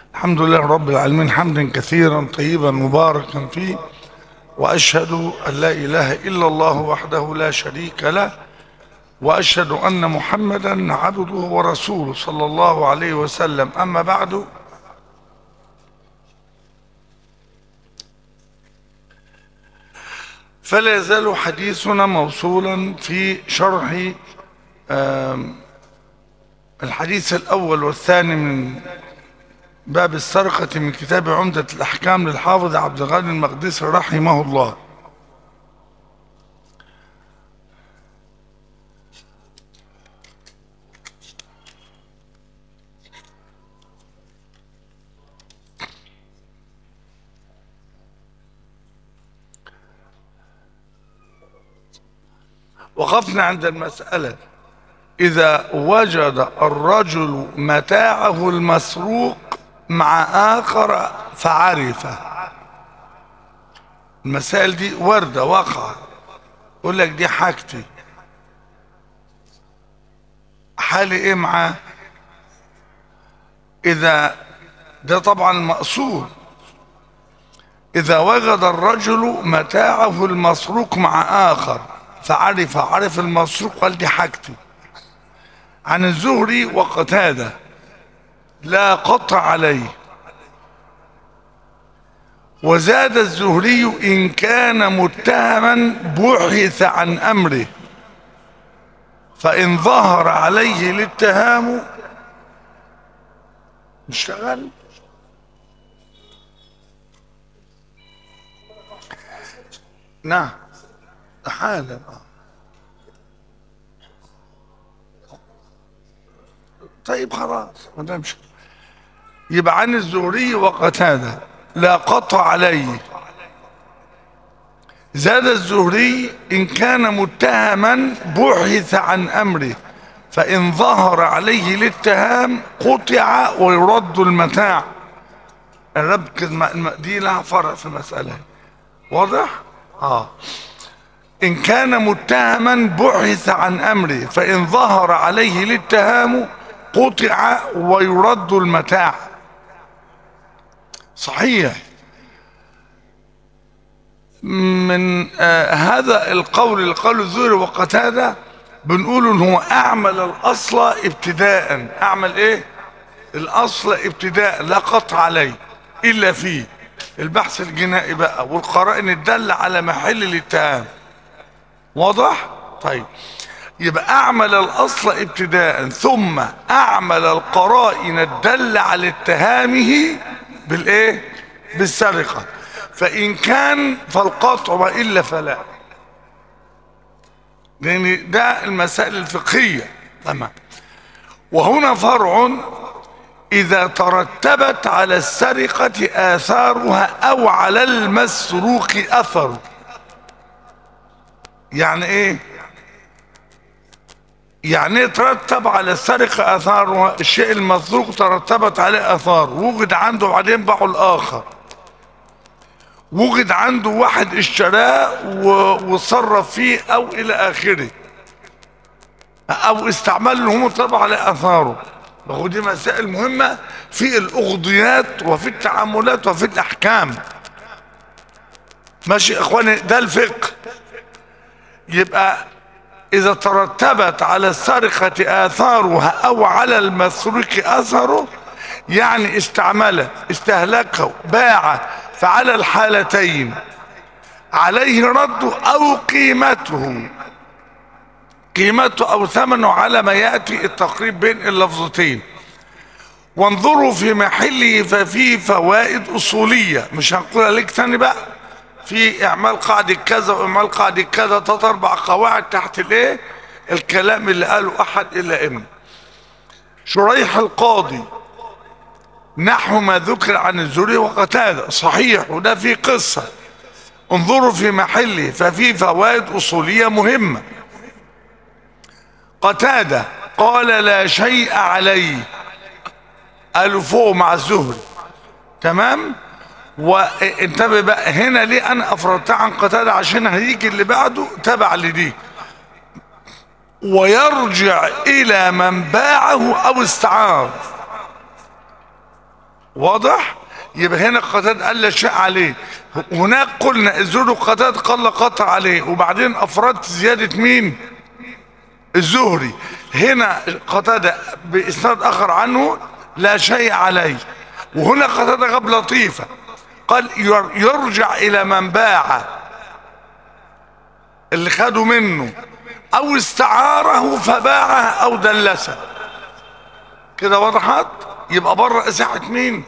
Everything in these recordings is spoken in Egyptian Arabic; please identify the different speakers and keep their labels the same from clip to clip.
Speaker 1: الحمد لله رب العالمين حمدا كثيرا طيبا مباركا فيه واشهد ان لا اله الا الله وحده لا شريك له واشهد ان محمدا عبده ورسوله صلى الله عليه وسلم اما بعد فلا يزال حديثنا موصولا في شرح آم، الحديث الاول والثاني من باب السرقة من كتاب عمدة الأحكام للحافظ عبد الغني المقدسي رحمه الله وقفنا عند المسألة إذا وجد الرجل متاعه المسروق مع آخر فعرفه المسائل دي واردة واقعة يقول لك دي حاجتي حالي ايه معاه إذا ده طبعا مقصود إذا وجد الرجل متاعه المسروق مع آخر فعرف عرف المسروق قال دي حاجتي عن الزهري وقتاده لا قطع عليه وزاد الزهري إن كان متهما بحث عن أمره فإن ظهر عليه الاتهام اشتغل نعم حالا طيب خلاص ما دامش يبقى عن الزهري وقتاده لا قطع عليه زاد الزهري إن كان متهما بحث عن أمره فإن ظهر عليه الاتهام قطع ويرد المتاع الرب دي لها فرق في المسألة واضح؟ آه إن كان متهما بحث عن أمره فإن ظهر عليه الاتهام قطع ويرد المتاع صحيح من آه هذا القول القول الزهري وقتاده بنقول ان هو اعمل الاصل ابتداء اعمل ايه الاصل ابتداء لا قطع عليه الا فيه البحث الجنائي بقى والقرائن الدالة على محل الاتهام واضح طيب يبقى اعمل الاصل ابتداء ثم اعمل القرائن الدالة على اتهامه بالايه بالسرقة فان كان فالقطع والا فلا لان ده المسائل الفقهية تمام وهنا فرع اذا ترتبت على السرقة اثارها او على المسروق اثر يعني ايه يعني يترتب على السرقة اثار الشيء المسروق ترتبت عليه اثار وجد عنده بعدين باعه الاخر وجد عنده واحد اشتراه وصرف فيه او الى اخره او استعمل له هم طبع على اثاره ودي مسائل مهمة في الاغضيات وفي التعاملات وفي الاحكام ماشي يا اخواني ده الفقه يبقى إذا ترتبت على السرقة آثارها أو على المسروق أثره يعني استعمله استهلكه باع فعلى الحالتين عليه رده أو قيمته قيمته أو ثمنه على ما يأتي التقريب بين اللفظتين وانظروا في محله ففيه فوائد أصولية مش هنقولها لك تاني بقى في اعمال قاعدة كذا واعمال قاعدة كذا تلات اربع قواعد تحت الايه الكلام اللي قاله احد الا ابن شريح القاضي نحو ما ذكر عن الزهري وقتاده صحيح وده في قصة انظروا في محله ففي فوائد اصولية مهمة قتاده قال لا شيء عليه قالوا فوق مع الزهري تمام وانتبه بقى هنا ليه انا افردتها عن قتاده عشان هيجي اللي بعده تبع لدي ويرجع الى من باعه او استعار واضح يبقى هنا قتاد قال لا شيء عليه هناك قلنا الزهري وقتاد قال قطع عليه وبعدين افردت زياده مين الزهري هنا قتادة بإسناد آخر عنه لا شيء عليه وهنا قتادة غاب لطيفة قال ير- يرجع إلى من باع اللي خده منه أو استعاره فباعه أو دلسه كده وضحت يبقى بره إساحة مين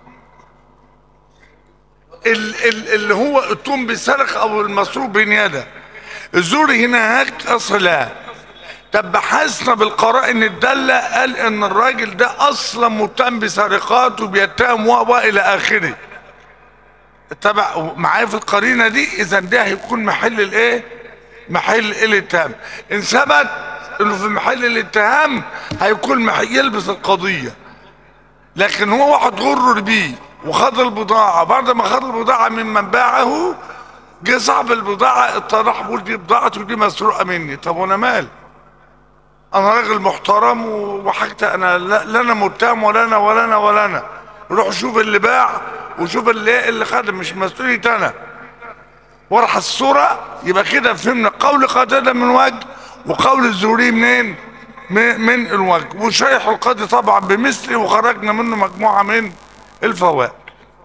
Speaker 1: ال- ال- اللي هو التوم بسرق أو المسروق بين يده الزوري هنا هيك أصل لا طب بحثنا بالقرائن الدالة قال ان الراجل ده اصلا متهم بسرقات وبيتهم و و الى اخره تبع معايا في القرينة دي اذا ده هيكون محل الايه محل الاتهام ان ثبت انه في محل الاتهام هيكون محل يلبس القضية لكن هو واحد غرر بيه وخد البضاعة بعد ما خد البضاعة ممن باعه جه صاحب البضاعة اطرح بيقول دي بضاعتي ودي مسروقة مني طب وانا مالي انا راجل محترم وحاجتي انا لا, لا انا متهم ولا انا ولا انا ولا انا روح شوف اللي باع وشوف اللي اللي خد مش مسؤوليتي انا وارح الصورة يبقى كده فهمنا قول قتادة من وجه وقول الزهري منين من, من الوجه وشيخ القاضي طبعا بمثله وخرجنا منه مجموعة من الفوائد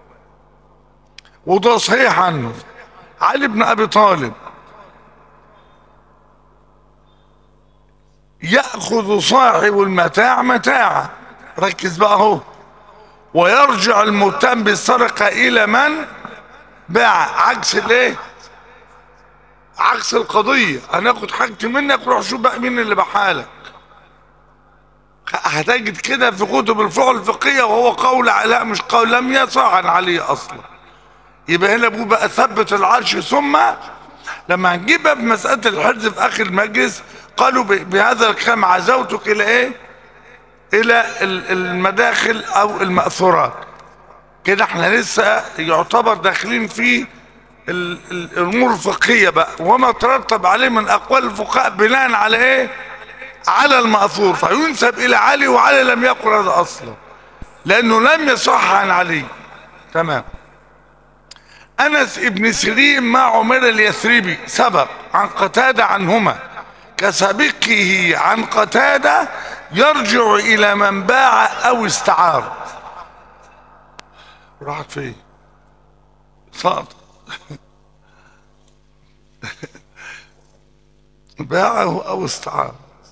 Speaker 1: وده صحيح عنه علي بن ابي طالب ياخذ صاحب المتاع متاعه ركز بقى اهو ويرجع المتهم بالسرقه الى من باع عكس الايه عكس القضيه هناخد حاجتي منك روح شوف بقى مين اللي باعها هتجد كده في كتب الفقه الفقهيه وهو قول لا مش قول لم يصح عن علي اصلا يبقى هنا ابوه بقى ثبت العرش ثم لما هنجيبها في مساله الحرز في اخر المجلس قالوا ب- بهذا الكلام عزوتك الى ايه الى ال- المداخل او المأثورات كده احنا لسه يعتبر داخلين في ال- ال- الامور الفقهيه بقى وما ترتب عليه من اقوال الفقهاء بناء على ايه على المأثور فينسب الى علي وعلي لم يقل هذا اصلا لانه لم يصح عن علي تمام انس ابن سيرين مع عمر اليثربي سبق عن قتاده عنهما كسابقه عن قتاده يرجع الى من باع او استعار راحت فين سقط باعه او استعار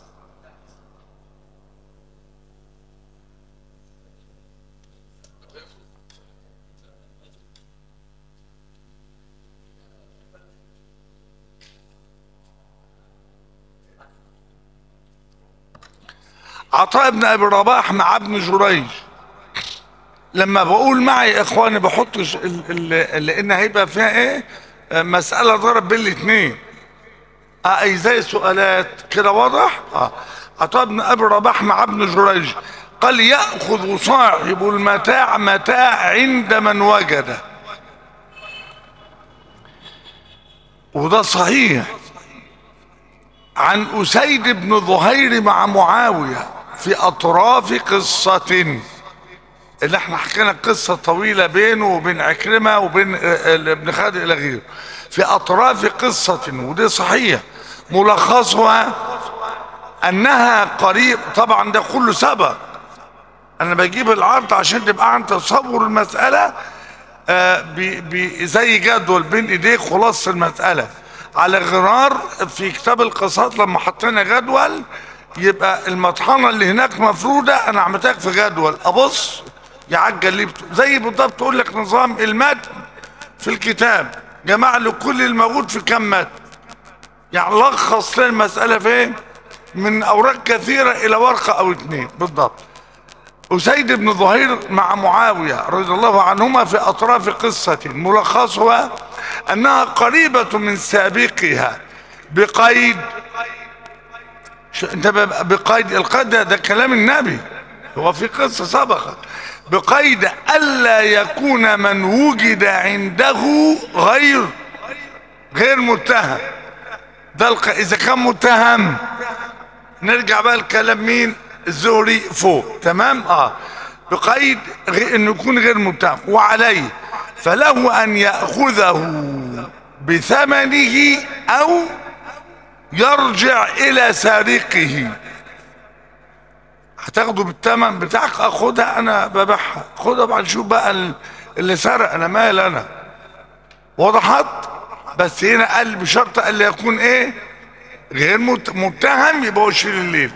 Speaker 1: عطاء بن ابي رباح مع ابن جريج لما بقول معي يا اخواني بحط ش- ال- ال- لان هيبقى فيها ايه آه، مساله ضرب بين الاثنين اه اي زي سؤالات كده واضح اه عطاء بن ابي رباح مع ابن جريج قال ياخذ صاحب المتاع متاع عند من وجده وده صحيح عن أسيد بن ظهير مع معاوية في أطراف قصة اللي احنا حكينا قصة طويلة بينه وبين عكرمة وبين آه، آه، ابن خالد إلى غيره في أطراف قصة ودي صحيح ملخصها أنها قريب طبعا ده كله سبق أنا بجيب العرض عشان تبقى عن تصور المسألة آه، بي- بي- زي جدول بين ايديك خلاص المسألة على غرار في كتاب القصات لما حطينا جدول يبقى المطحنة اللي هناك مفرودة انا عملتها في جدول ابص يعجل لي بت- زي بالضبط تقول لك نظام المتن في الكتاب جمع له كل الموجود في كم متن يعني لخص لنا المسألة فين من اوراق كثيرة الى ورقة او اتنين بالضبط أسيد بن ظهير مع معاوية رضي الله عنهما في أطراف قصة ملخصها أنها قريبة من سابقها بقيد شو انت ب- بقيد القيد ده, ده كلام النبي هو في قصة سبقت بقيد ألا يكون من وجد عنده غير غير متهم ده الق... إذا كان متهم نرجع بقى الكلام مين الزهري فوق تمام اه بقيد غ- انه يكون غير متهم وعليه فله ان ياخذه بثمنه او يرجع الى سارقه هتاخده بالثمن بتاعك اخدها انا ببيعها خدها بعد شوف بقى ال- اللي سرق انا مال انا وضحت بس هنا قال بشرط ان يكون ايه غير مت- متهم يبقى هو يشيل الليل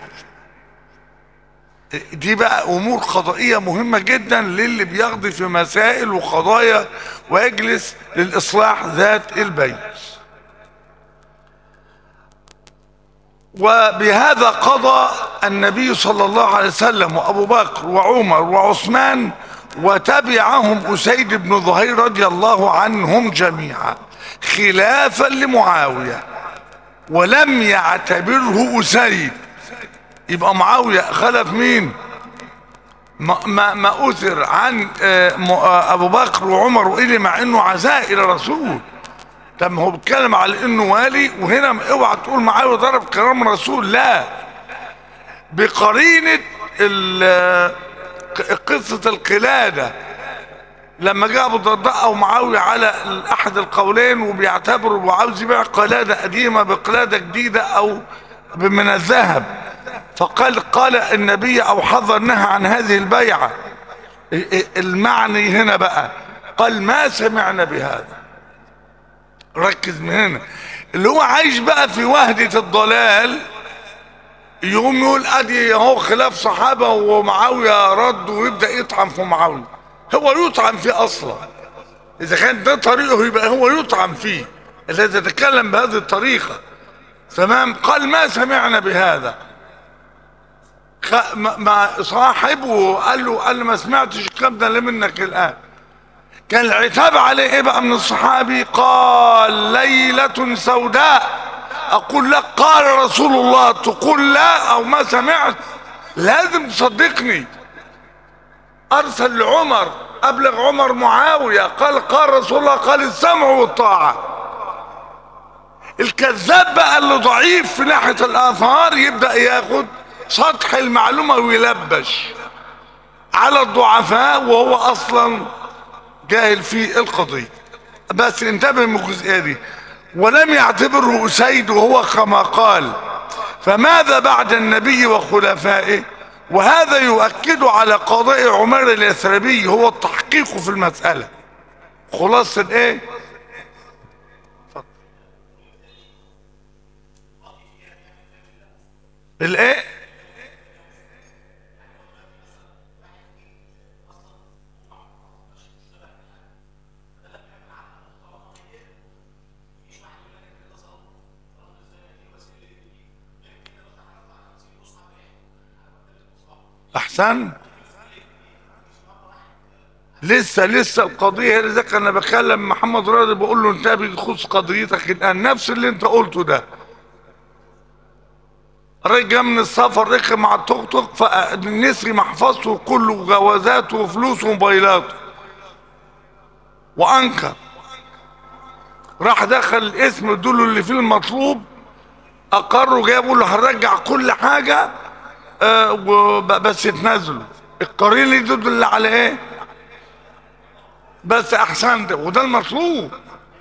Speaker 1: دي بقى امور قضائيه مهمه جدا للي بيقضي في مسائل وقضايا ويجلس للاصلاح ذات البين وبهذا قضى النبي صلى الله عليه وسلم وابو بكر وعمر وعثمان وتبعهم اسيد بن ظهير رضي الله عنهم جميعا خلافا لمعاويه ولم يعتبره اسيد يبقى معاويه خلف مين ما, ما, ما اثر عن آه، م- آه، ابو بكر وعمر والي مع انه عزاء الى الرسول طب ما هو بيتكلم على انه والي وهنا اوعى تقول معاويه ضرب كرام الرسول لا بقرينه ال- ق- قصه القلاده لما جاء ابو الدرداء او معاويه على احد القولين وبيعتبر وعاوز يبيع قلاده قديمه بقلاده جديده او من الذهب فقال قال النبي او حذر نهى عن هذه البيعه المعني هنا بقى قال ما سمعنا بهذا ركز من هنا اللي هو عايش بقى في وهدة الضلال يقوم يقول ادي اهو خلاف صحابه ومعاويه رد ويبدا يطعن في معاويه هو يطعن فيه اصلا اذا كان ده طريقه يبقى هو يطعن فيه الذي يتكلم بهذه الطريقه تمام قال ما سمعنا بهذا خ- ما- ما صاحبه قال له قال له ما سمعتش الكلام ده ليه منك الان كان العتاب عليه ايه بقى من الصحابي قال ليلة سوداء اقول لك قال رسول الله تقول لا او ما سمعت لازم تصدقني ارسل لعمر ابلغ عمر معاوية قال قال رسول الله قال السمع والطاعة الكذاب بقى اللي ضعيف في ناحية الاثار يبدأ ياخد سطح المعلومة ويلبش على الضعفاء وهو اصلا جاهل في القضية بس انتبه من الجزئية دي ولم يعتبره أسيد وهو كما قال فماذا بعد النبي وخلفائه وهذا يؤكد على قضاء عمر اليثربي هو التحقيق في المسألة خلاصة ايه الايه احسن لسه لسه القضيه لذلك انا بكلم محمد راضي بقول له انت بيخص قضيتك الان نفس اللي انت قلته ده رجع من السفر ركب مع التوك توك فنسي محفظته كله جوازاته وفلوسه وموبايلاته وانكر راح دخل الاسم ادوله اللي فيه المطلوب اقروا جابوا له هنرجع كل حاجه آه وب- بس يتنازلوا القرين يدل على ايه بس احسن ده وده المطلوب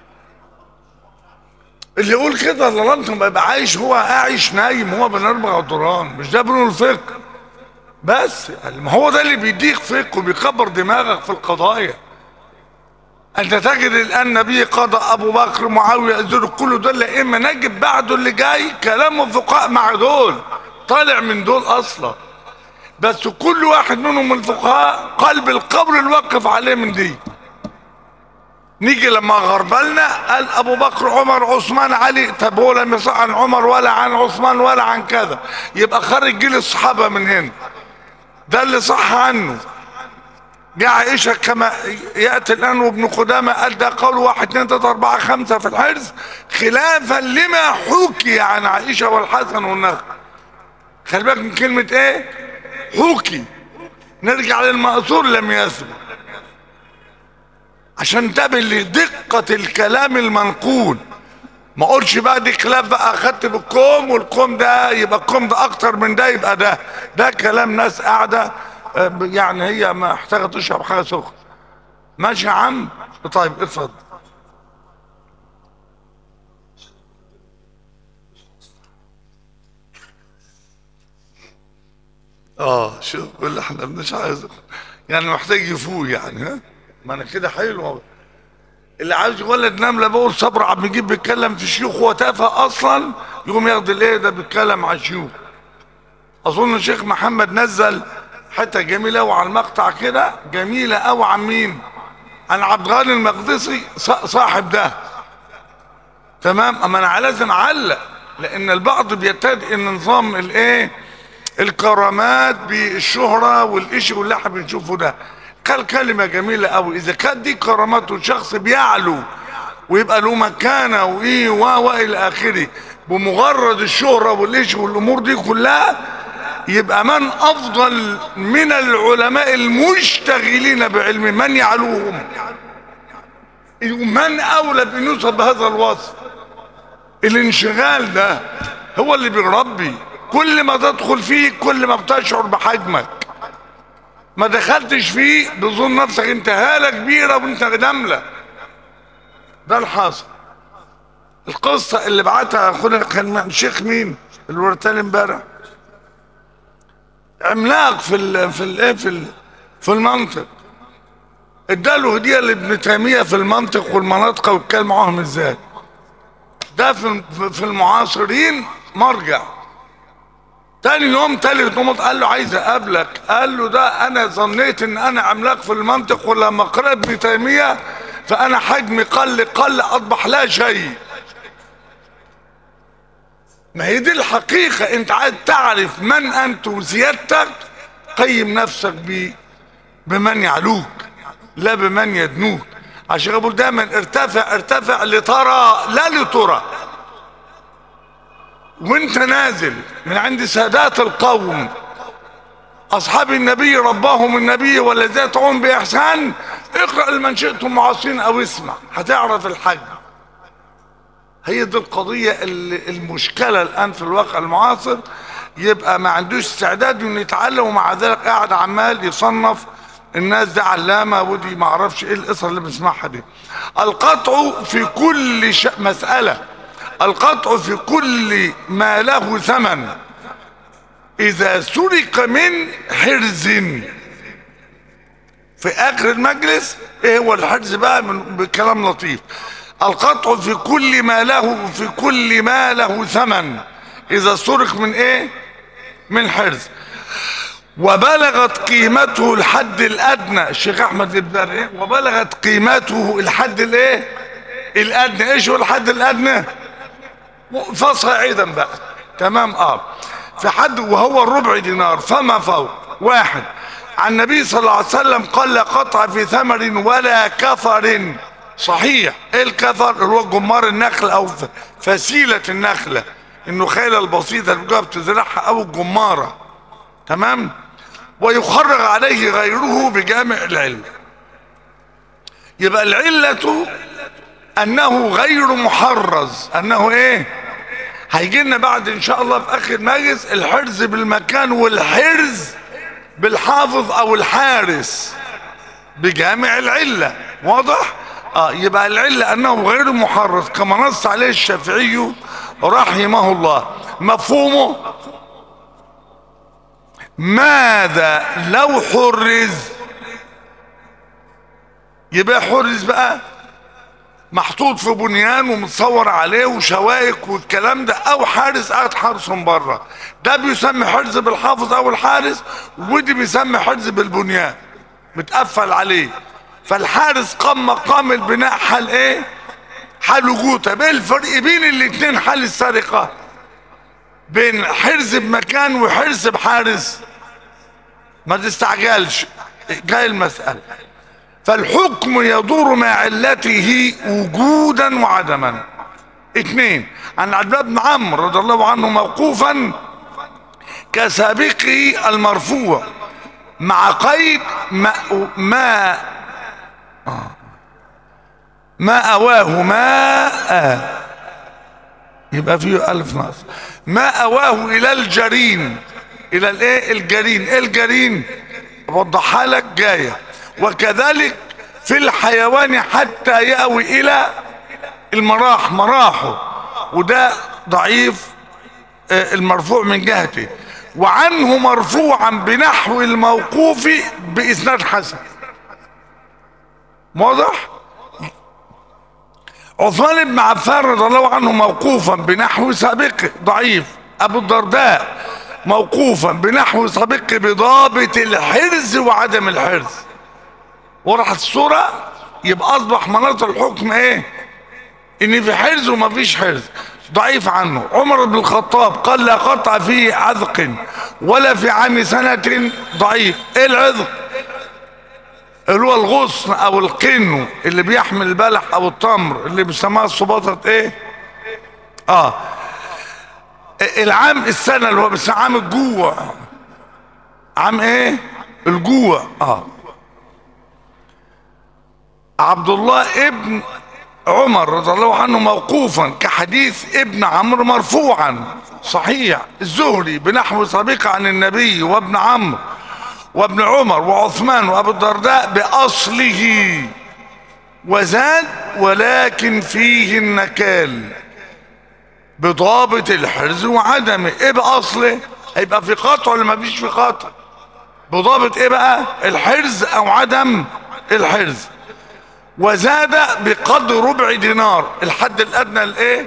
Speaker 1: اللي يقول كده ظلمتم بيبقى عايش هو عايش نايم هو بين اربع غدران مش ده بنقول الفقه بس ما هو ده اللي بيديك فقه وبيكبر دماغك في القضايا انت تجد الان النبي قضى ابو بكر معاويه الزهري كل دول اما نجد بعده اللي جاي كلام الفقهاء مع دول طالع من دول اصلا بس كل واحد منهم من الفقهاء قلب القبر اللي وقف عليه من دي نيجي لما غربلنا قال ابو بكر عمر عثمان علي طب هو لم يصح عن عمر ولا عن عثمان ولا عن كذا يبقى خرج جيل الصحابه من هنا ده اللي صح عنه جاء عائشة كما يأتي الآن وابن قدامة قال ده قول واحد اثنين ثلاثة أربعة خمسة في الحرز خلافا لما حكي عن عائشة والحسن والنخل خلي بالك من كلمة ايه حكي نرجع للمأثور لم يثبت عشان انتبه لدقة الكلام المنقول ما اقولش بقى دي خلاف بقى اخدت بالكوم والكوم ده يبقى الكوم ده اكتر من ده يبقى ده ده كلام ناس قاعدة آه، يعني هي محتاجه تشرب حاجه سخنه ماشي يا عم طيب اتفضل اه شوف بيقول لي احنا مش عايز يعني محتاج يفوق يعني ها ما انا كده حلو أهو. اللي عايز يولد نمله بقول صبر عم يجيب بيتكلم في شيوخ هو تافه اصلا يقوم ياخد الايه ده بيتكلم على الشيوخ اظن الشيخ محمد نزل حته جميله قوي على المقطع كده جميله قوي عن مين عن عبد الغني المقدسي ص- صاحب ده تمام اما انا لازم اعلق لان البعض بيتدئ ان نظام الايه الكرامات بالشهرة والإشي واللي احنا بنشوفه ده قال كلمة جميلة قوي إذا كانت دي كرامات الشخص بيعلو ويبقى له مكانة وإيه و و إلى آخره بمجرد الشهرة والإشي والأمور دي كلها يبقى من أفضل من العلماء المشتغلين بعلم من يعلوهم من أولى بأن يوصف بهذا الوصف الانشغال ده هو اللي بيربي كل ما تدخل فيه كل ما بتشعر بحجمك ما دخلتش فيه بظن نفسك انت هالة كبيرة وانت نملة ده الحاصل القصة اللي بعتها اخونا كان مع الشيخ مين الورتال امبارح عملاق في ال في ال في ال في المنطق اداله هدية لابن تيمية في المنطق والمناطق واتكلم معاهم ازاي ده في في المعاصرين مرجع تاني يوم تالت يوم قال له عايز اقابلك قال له ده انا ظنيت ان انا عملاق في المنطق ولما قرأت ابن تيمية فانا حجمي قل قل اصبح لا شيء ما هي دي الحقيقة انت عايز تعرف من انت وزيادتك قيم نفسك ب بمن يعلوك لا بمن يدنوك عشان بقول دايما ارتفع ارتفع لترى لا لترى وانت نازل من عند سادات القوم اصحاب النبي رباهم النبي والذين يدعون باحسان اقرا لمن شئتم معاصين او اسمع هتعرف الحج هي دي القضية اللي المشكلة الآن في الواقع المعاصر يبقى ما عندوش استعداد انه يتعلم ومع ذلك قاعد عمال يصنف الناس دي علامة ودي ما اعرفش ايه القصة اللي بنسمعها دي القطع في كل ش... مسألة القطع في كل ما له ثمن اذا سرق من حرز في اخر المجلس ايه هو الحرز بقى من بكلام لطيف القطع في كل ما له في كل ما له ثمن اذا سرق من ايه من حرز وبلغت قيمته الحد الادنى الشيخ احمد الدار ايه وبلغت قيمته الحد الايه الادنى ايش هو الحد الادنى فصاعدا بقى تمام اه في حد وهو الربع دينار فما فوق واحد عن النبي صلى الله عليه وسلم قال لا قطع في ثمر ولا كفر صحيح ايه الكفر اللي هو جمار النخل او ف- فسيلة النخلة النخيلة البسيطة اللي جوه بتزرعها او الجمارة تمام ويخرج عليه غيره بجامع العلم يبقى العلة انه غير محرز انه ايه هيجي لنا بعد ان شاء الله في اخر مجلس الحرز بالمكان والحرز بالحافظ او الحارس بجامع العلة واضح اه يبقى العلة انه غير محرز كما نص عليه الشافعي رحمه الله مفهومه ماذا لو حرز يبقى حرز بقى محطوط في بنيان ومتصور عليه وشوائك والكلام ده او حارس قاعد حارس من بره ده بيسمى حرز بالحافظ او الحارس ودي بيسمى حرز بالبنيان متقفل عليه فالحارس قام مقام البناء حال ايه حال وجود طب ايه الفرق بين الاتنين حال السرقه بين حرز بمكان وحرز بحارس ما تستعجلش جاي المسألة فالحكم يدور مع علته وجودا وعدما اثنين عن عبد الله بن عمرو رضي الله عنه موقوفا كسابقه المرفوع مع قيد ما ما ما أواه ماء يبقى فيه ألف ناقص ما أواه إلى الجرين إلى الإيه الجرين إيه الجرين وضحها لك جايه وكذلك في الحيوان حتى يأوي الى المراح مراحه وده ضعيف آه، المرفوع من جهته وعنه مرفوعا بنحو الموقوف بإسناد حسن واضح عثمان بن عفان رضي الله عنه موقوفا بنحو سابقه ضعيف ابو الدرداء موقوفا بنحو سابقه بضابط الحرز وعدم الحرز وضحت الصورة يبقى اصبح مناط الحكم ايه ان في حرز وما فيش حرز ضعيف عنه عمر بن الخطاب قال لا قطع في عذق ولا في عام سنة ضعيف ايه العذق اللي هو الغصن او القنو اللي بيحمل البلح او التمر اللي بيسموها الصباطة ايه اه العام السنة اللي هو بس عام الجوع عام ايه الجوع اه عبد الله ابن عمر رضي الله عنه موقوفا كحديث ابن عمرو مرفوعا صحيح الزهري بنحو سابق عن النبي وابن عمرو وابن عمر وعثمان وابو الدرداء باصله وزاد ولكن فيه النكال بضابط الحرز وعدمه ايه باصله هيبقى في قطع ولا ما فيش في قطع بضابط ايه بقى الحرز او عدم الحرز وزاد بقدر ربع دينار الحد الادنى لايه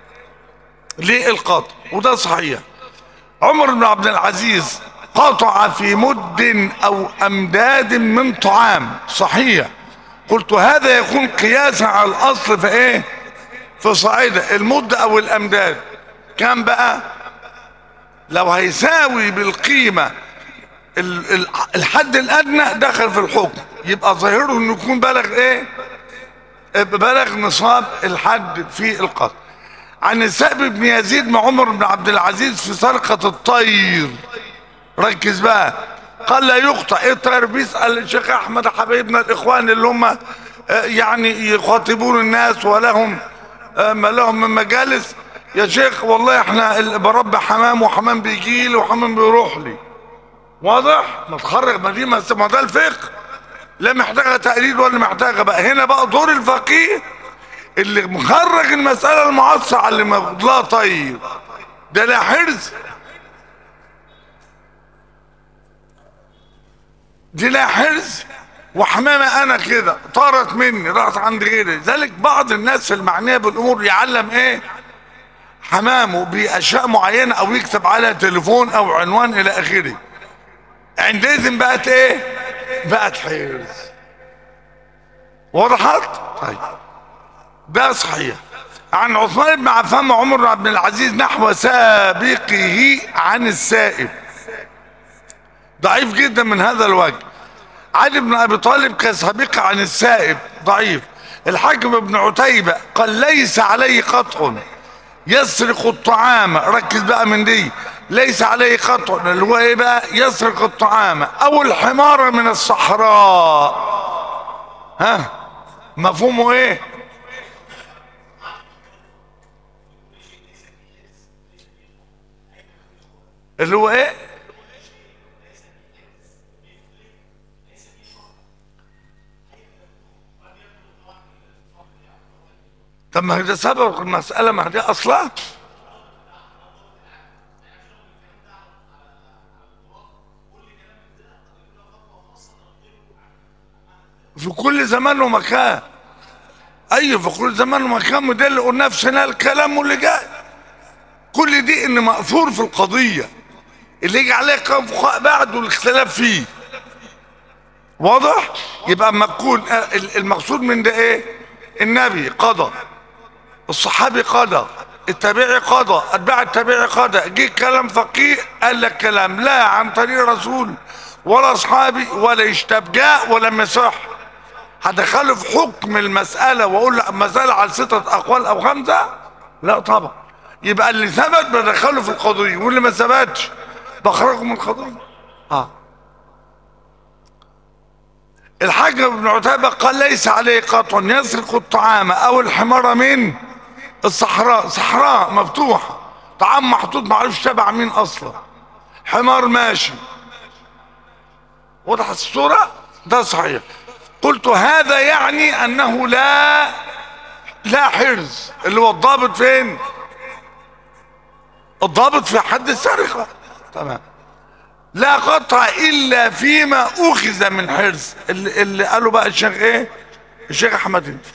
Speaker 1: للقطع وده صحيح عمر بن عبد العزيز قطع في مد او امداد من طعام صحيح قلت هذا يكون قياسا على الاصل في ايه في صعيدة المد او الامداد كم بقى لو هيساوي بالقيمة ال- ال- الحد الادنى دخل في الحكم يبقى ظاهره انه يكون بلغ ايه بلغ نصاب الحد في القتل عن السائب بن يزيد مع عمر بن عبد العزيز في سرقة الطير ركز بقى قال لا يقطع ايه الطير بيسأل الشيخ احمد حبايبنا الاخوان اللي هم آه، يعني يخاطبون الناس ولهم آه، ما لهم من مجالس يا شيخ والله احنا ال- بربي حمام وحمام بيجي لي وحمام بيروح لي واضح متخرج ما دي ما ما ده الفقه لا محتاجه تقليد ولا محتاجه بقى هنا بقى دور الفقيه اللي مخرج المساله المعصعه اللي موجود لها طيب ده لا حرز دي لا حرز وحمامة انا كده طارت مني راحت عند غيري ذلك بعض الناس المعنية بالامور يعلم ايه حمامه باشياء معينة او يكتب على تليفون او عنوان الى اخره عندئذ بقت ايه بقت حرز وضحت طيب ده صحيح عن عثمان بن عفان وعمر بن عبد العزيز نحو سابقه عن السائب ضعيف جدا من هذا الوجه علي بن ابي طالب كسابقه عن السائب ضعيف الحاكم بن عتيبة قال ليس عليه قطع يسرق الطعام ركز بقى من دي ليس عليه قطع اللي هو ايه بقى يسرق الطعام او الحمار من الصحراء ها مفهومه ايه اللي هو ايه طب ما هي ده سبب المسألة ما هي دي أصلا في كل زمان ومكان أيوة في كل زمان ومكان وده اللي قلناه في سنة الكلام واللي جاي كل دي إن مأثور في القضية اللي يجي عليه كلام فقهاء بعد والاختلاف فيه واضح يبقى اما تكون المقصود من ده ايه النبي قضى الصحابي قضى التابعي قضى اتباع التابعي قضى جه كلام فقيه قال لك كلام لا عن طريق رسول ولا اصحابي ولا يستبجاء ولا مسح هدخله في حكم المسألة واقول له مسألة على ستة اقوال او خمسة لا طبعا يبقى اللي ثبت بدخله في القضية واللي ما ثبتش بخرجه من القضية اه الحاج بن عتيبة قال ليس عليه قطع يسرق الطعام او الحمار من الصحراء صحراء مفتوحة طعام محطوط معرفش تبع مين اصلا حمار ماشي وضحت الصورة ده صحيح قلت هذا يعني انه لا لا حرز اللي هو الضابط فين الضابط في حد السرقة تمام لا قطع الا فيما اخذ من حرز اللي, اللي قالوا بقى الشيخ ايه الشيخ احمد انت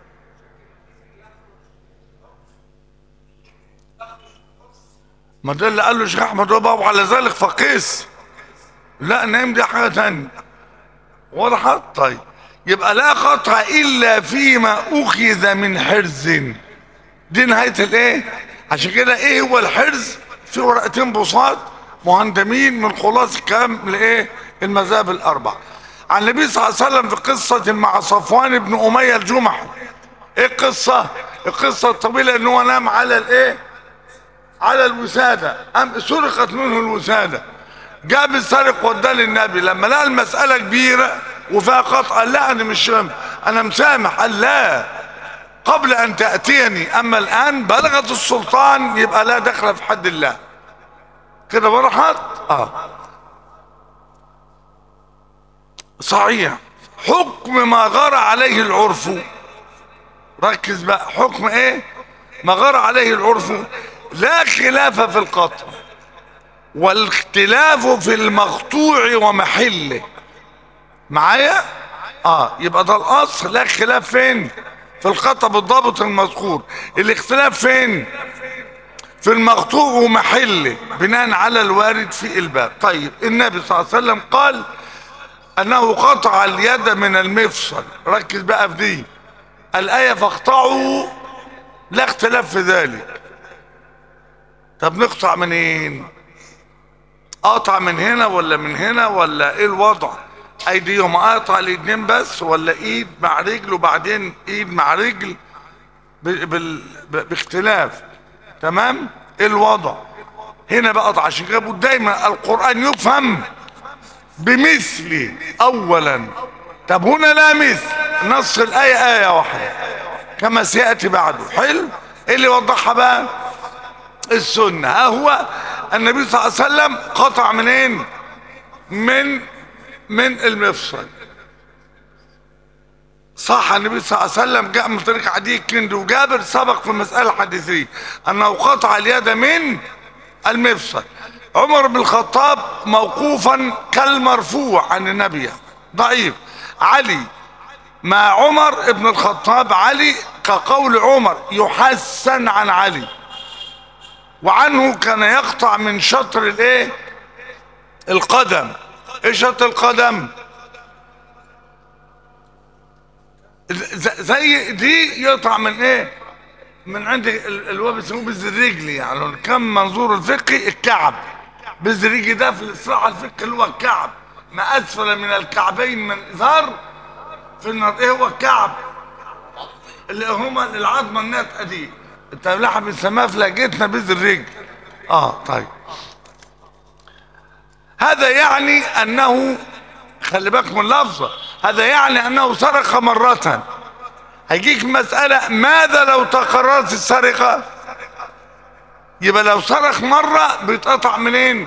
Speaker 1: ما ده اللي قال له الشيخ احمد وبقى وعلى ذلك فقيس لا نايم دي حاجه تانية وضحت طيب يبقى لا قطع الا فيما اخذ من حرز دي نهايه الايه عشان كده ايه هو الحرز في ورقتين بساط مهندمين من خلاص كام لايه المذاهب الاربع عن النبي صلى الله عليه وسلم في قصه مع صفوان بن اميه الجمحي ايه القصه القصه الطويله ان هو نام على الايه على الوسادة أم سرقت منه الوسادة جاب السارق وداه للنبي لما لقى المسألة كبيرة وفيها قطع قال لا أنا مش أنا مسامح قال لا قبل أن تأتيني أما الآن بلغت السلطان يبقى لا دخل في حد الله كده برحت آه صحيح حكم ما غار عليه العرف ركز بقى حكم ايه ما غار عليه العرف لا خلاف في القطع والاختلاف في المقطوع ومحله معايا اه يبقى ده الاصل لا خلاف فين في القطع بالضابط المذكور الاختلاف فين في المقطوع ومحله بناء على الوارد في الباب طيب النبي صلى الله عليه وسلم قال انه قطع اليد من المفصل ركز بقى في دي الايه فاقطعوا لا اختلاف في ذلك طب نقطع منين اقطع من هنا ولا من هنا ولا ايه الوضع ايديهم اقطع الايدين بس ولا ايد مع رجل وبعدين ايد مع رجل ب... بال... ب... باختلاف تمام ايه الوضع هنا بقى عشان كده بقول دايما القران يفهم بمثل اولا طب هنا لا مثل نص الايه ايه واحده كما سياتي بعده حلو ايه اللي يوضحها بقى السنة ها هو النبي صلى الله عليه وسلم قطع منين من من المفصل صح النبي صلى الله عليه وسلم جاء من طريق عدي كند وجابر سبق في المسألة الحديثية أنه قطع اليد من المفصل عمر بن الخطاب موقوفا كالمرفوع عن النبي ضعيف علي مع عمر بن الخطاب علي كقول عمر يحسن عن علي وعنه كان يقطع من شطر الايه القدم ايه شطر القدم زي دي يقطع من ايه من عند اللي هو بيسموه بز الرجل يعني كم منظور الفقهي الكعب بز الرجل ده في الاصلاح الفقهي اللي هو الكعب ما اسفل من الكعبين من ازار في النار ايه هو الكعب اللي هما العظمه الناتئه دي انت لحم بنسميها في لهجتنا بز الرجل اه طيب هذا يعني انه خلي بالك من اللفظه هذا يعني انه سرق مره هيجيك مسألة ماذا لو تكررت السرقة يبقى لو سرق مرة بيتقطع منين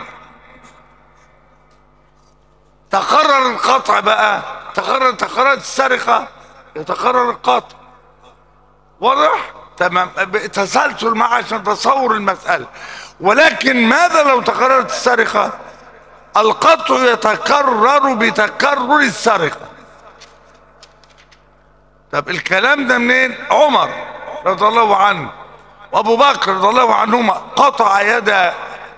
Speaker 1: تقرر القطع بقى تقرر تقررت السرقة يتقرر القطع واضح تمام تسلسل معه عشان تصور المسألة ولكن ماذا لو تكررت السرقة القطع يتكرر بتكرر السرقة طب الكلام ده منين عمر رضي الله عنه وابو بكر رضي الله عنهما قطع يد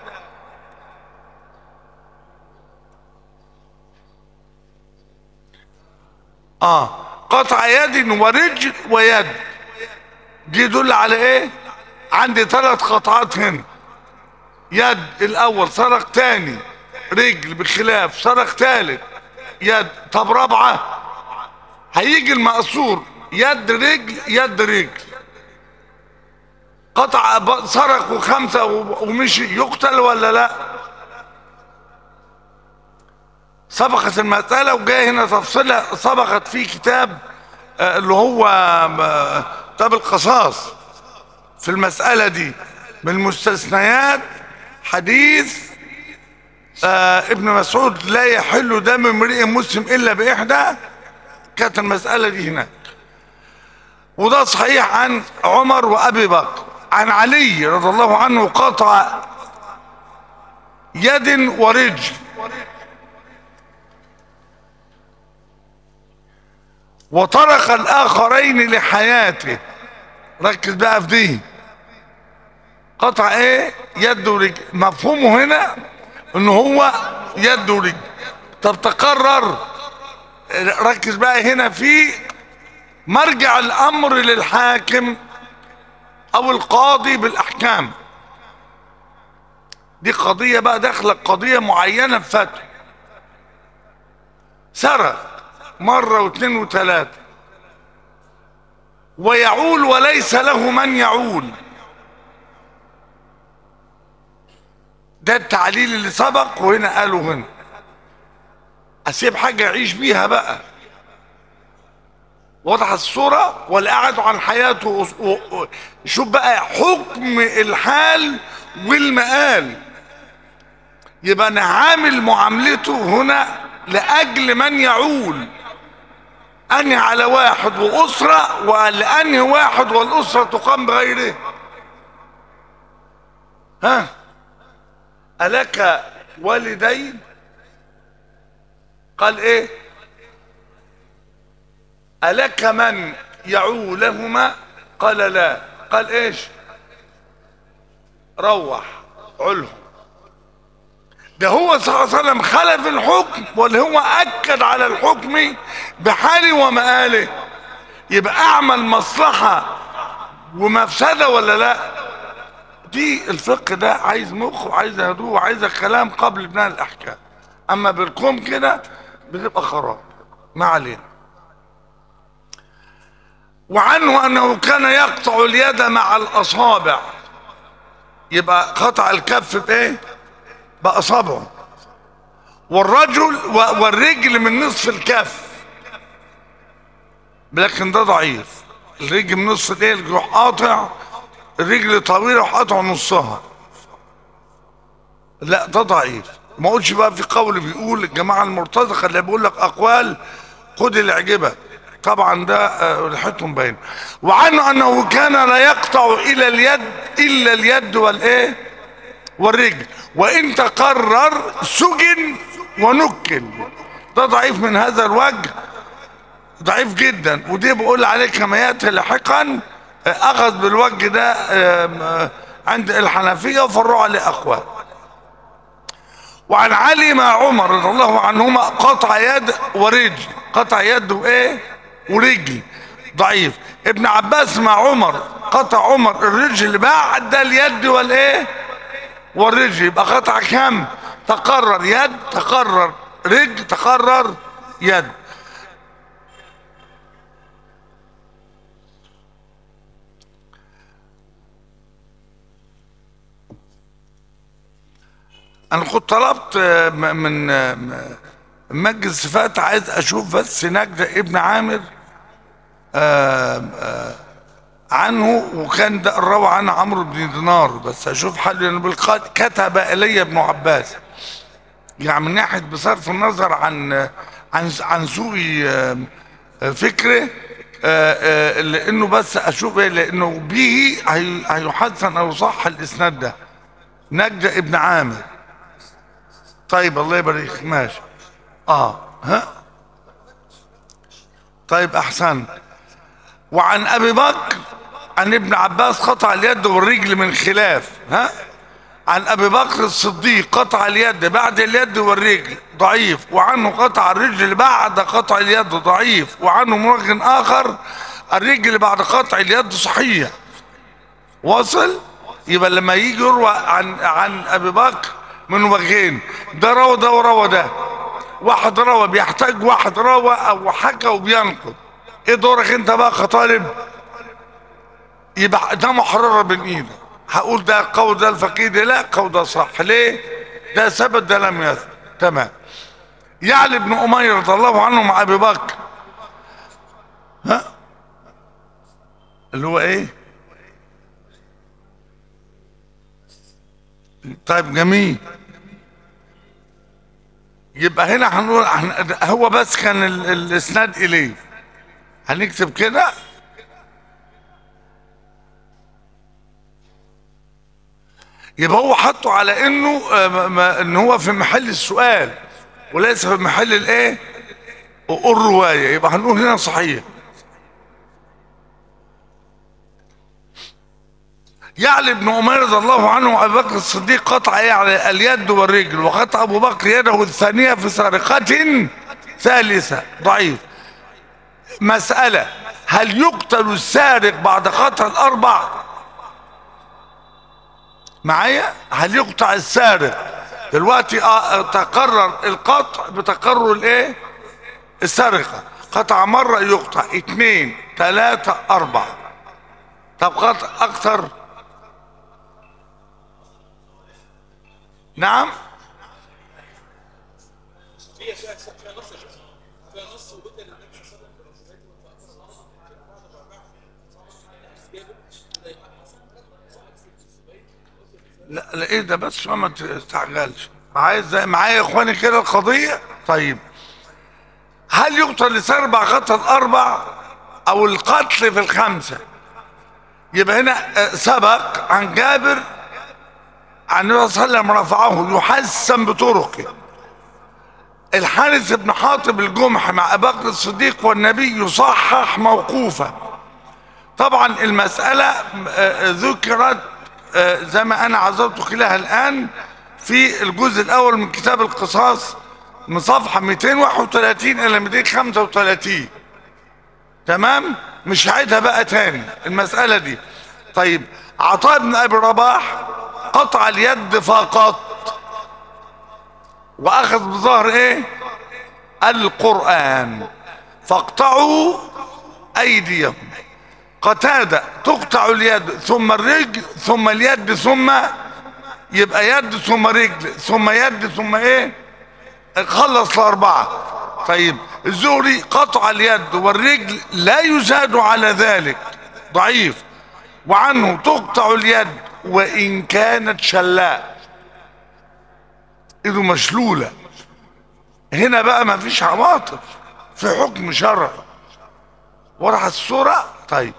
Speaker 1: اه قطع يد ورجل ويد دي يدل على ايه عندي ثلاث قطعات هنا يد الاول سرق تاني رجل بخلاف سرق ثالث يد طب رابعه هيجي المقصور يد رجل يد رجل قطع سرقوا خمسة ومشي يقتل ولا لا سبقت المسألة وجاي هنا تفصيلها سبقت في كتاب اللي هو كتاب القصاص في المسألة دي من المستثنيات حديث آه ابن مسعود لا يحل دم امرئ مسلم الا باحدى كانت المساله دي هناك وده صحيح عن عمر وابي بكر عن علي رضي الله عنه قطع يد ورجل وترك الاخرين لحياته ركز بقى في دي قطع ايه يد ورجل مفهومه هنا ان هو يد ورجل طب تقرر ركز بقى هنا في مرجع الامر للحاكم او القاضي بالاحكام دي قضية بقى داخلة قضية معينة في فتح سرق مرة واثنين وثلاثة ويعول وليس له من يعول ده التعليل اللي سبق وهنا قالوا هنا اسيب حاجة يعيش بيها بقى وضح الصورة ولا قعدوا عن حياته شوف بقى حكم الحال والمآل يبقى نعامل معاملته هنا لأجل من يعول أنهي على واحد وأسرة ولأنهي واحد والأسرة تقام بغيره ها ألك والدين قال إيه ألك من يعولهما قال لا قال إيش روح علهم ده هو صلى الله عليه وسلم خلف الحكم ولا هو اكد على الحكم بحاله ومآله يبقى اعمل مصلحة ومفسدة ولا لا دي الفقه ده عايز مخ وعايز هدوء وعايز كلام قبل بناء الاحكام اما بالكم كده بتبقى خراب ما علينا وعنه انه كان يقطع اليد مع الاصابع يبقى قطع الكف بايه باصابعه والرجل والرجل من نصف الكف لكن ده ضعيف الرجل من نصف الايه يروح قاطع الرجل طويله وقاطع نصها لا ده ضعيف ما اقولش بقى في قول بيقول الجماعه المرتزقه اللي بيقول لك اقوال خد اللي يعجبك طبعا ده ريحتهم باينه وعنه انه كان لا يقطع الى اليد الا اليد والايه والرجل وان تقرر سجن ونكل ده ضعيف من هذا الوجه ضعيف جدا ودي بقول عليه كما ياتي لاحقا اخذ بالوجه ده عند الحنفيه وفرعوا عليه اقوال وعن علي مع عمر رضي الله عنهما قطع يد ورجل قطع يد وايه ورجل ضعيف ابن عباس مع عمر قطع عمر الرجل بعد اليد والايه والرجل يبقى قطع كم تقرر يد تقرر رجل تقرر يد انا كنت طلبت من مجلس صفات عايز اشوف بس نجدة ابن عامر آآ آآ عنه وكان ده الروى عنه عمرو بن دينار بس اشوف حل لانه بالقاد كتب الي ابن عباس يعني من ناحيه بصرف النظر عن عن عن سوء فكره لانه بس اشوف ايه لانه به هيحسن او صح الاسناد ده نجدة ابن عامر طيب الله يبارك ماشي اه ها طيب احسن وعن ابي بكر عن ابن عباس قطع اليد والرجل من خلاف ها عن ابي بكر الصديق قطع اليد بعد اليد والرجل ضعيف وعنه قطع الرجل بعد قطع اليد ضعيف وعنه مرغ اخر الرجل بعد قطع اليد صحيح واصل يبقى لما يجي يروى عن عن ابي بكر من وجهين ده روى ده وروى ده واحد روى بيحتاج واحد روى او حكى وبينقض ايه دورك انت بقى كطالب يبقى ده محررة بين ايدك هقول ده قول ده الفقيه ده لا قول ده صح ليه ده ثبت ده لم يثبت تمام يعلي بن امير رضي الله عنه مع ابي بكر ها اللي هو ايه طيب جميل يبقى هنا هنقول هن- هو بس كان ال- الاسناد اليه هنكتب كده يبقى هو حطه على انه آه، ما- ما- ان هو في محل السؤال وليس في محل الايه الروايه يبقى هنقول هنا صحيح يعلى ابن عمر رضي الله عنه وابي بكر الصديق قطع يعني اليد والرجل وقطع ابو بكر يده الثانيه في سرقه ثالثه ضعيف مساله هل يقتل السارق بعد قطع الاربع معايا هل يقطع السارق دلوقتي آه، تقرر القطع بتقرر الايه السرقه قطع مره يقطع اثنين ثلاثه اربعه طب قطع اكثر نعم
Speaker 2: فيها فيها فيها نص يا شيخ فيها نص وبدل النبي صلى الله عليه وسلم
Speaker 1: لا لا ايه ده بس ما تستعجلش معايا ازاي معايا يا اخواني كده القضيه طيب هل يقتل لسربع قتل اربع او القتل في الخمسه يبقى هنا آه، سبق عن جابر عن النبي صلى الله عليه وسلم رفعه يحسن بطرقه الحارث بن حاطب الجمح مع ابي بكر الصديق والنبي يصحح موقوفه طبعا المسألة آه، ذكرت آه، زي ما أنا عزوتك لها الآن في الجزء الأول من كتاب القصاص من صفحة 231 إلى 235 تمام مش هعيدها بقى تاني المسألة دي طيب عطاء بن أبي رباح قطع اليد فقط وأخذ بظهر إيه القرآن فاقطعوا أيديهم قتادة تقطع اليد ثم الرجل ثم اليد ثم يبقى يد ثم رجل ثم يد ثم ايه خلص الأربعة طيب الزهري قطع اليد والرجل لا يزاد على ذلك ضعيف وعنه تقطع اليد وإن كانت شلاء إيده مشلولة هنا بقى ما فيش عواطف في حكم شرعي ورا الصورة طيب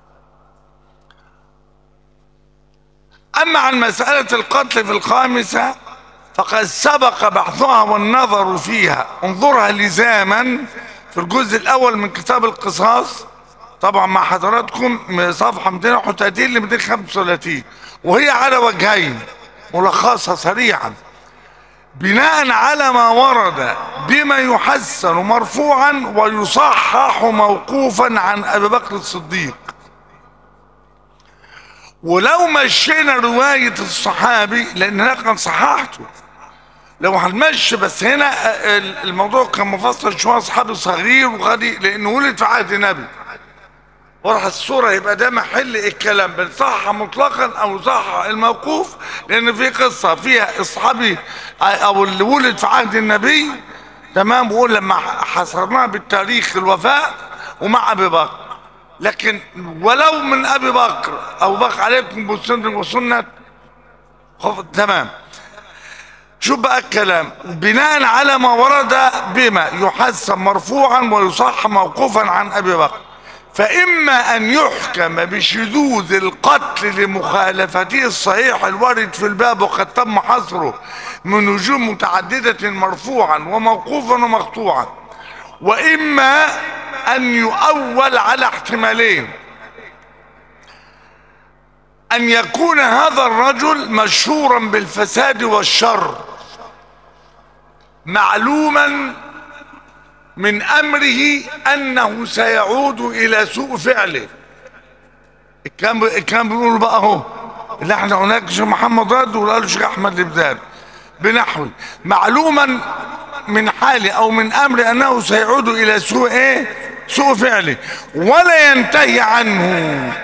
Speaker 1: أما عن مسألة القتل في الخامسة فقد سبق بحثها والنظر فيها انظرها لزاما في الجزء الأول من كتاب القصاص طبعا مع حضراتكم من صفحة 231 ل 235 وهي على وجهين ملخصها سريعا بناء على ما ورد بما يحسن مرفوعا ويصحح موقوفا عن ابي بكر الصديق ولو مشينا رواية الصحابي لان هنا كان صححته لو هنمشي بس هنا الموضوع كان مفصل شوية صحابي صغير وغني لانه ولد في عهد النبي وراح الصورة يبقى ده محل الكلام بنصحح مطلقا او صحح الموقوف لان في قصة فيها الصحابي او اللي ولد في عهد النبي تمام بقول لما حصرناها بالتاريخ الوفاء ومع ابي بكر لكن ولو من ابي بكر ابو بكر عليكم بالسنة وسنة خف- تمام شوف بقى الكلام بناء على ما ورد بما يحسن مرفوعا ويصح موقوفا عن ابي بكر فإما أن يحكم بشذوذ القتل لمخالفته الصحيح الوارد في الباب وقد تم حصره من وجوه متعددة مرفوعا وموقوفا ومقطوعا وإما أن يؤول على احتمالين أن يكون هذا الرجل مشهورا بالفساد والشر معلوما من امره انه سيعود الى سوء فعله الكلام الكلام بيقولوا بقى اهو اللي احنا هناك شيخ محمد رد وقال شيخ احمد لبدان بنحو معلوما من حاله او من امر انه سيعود الى سوء ايه سوء فعله ولا ينتهي عنه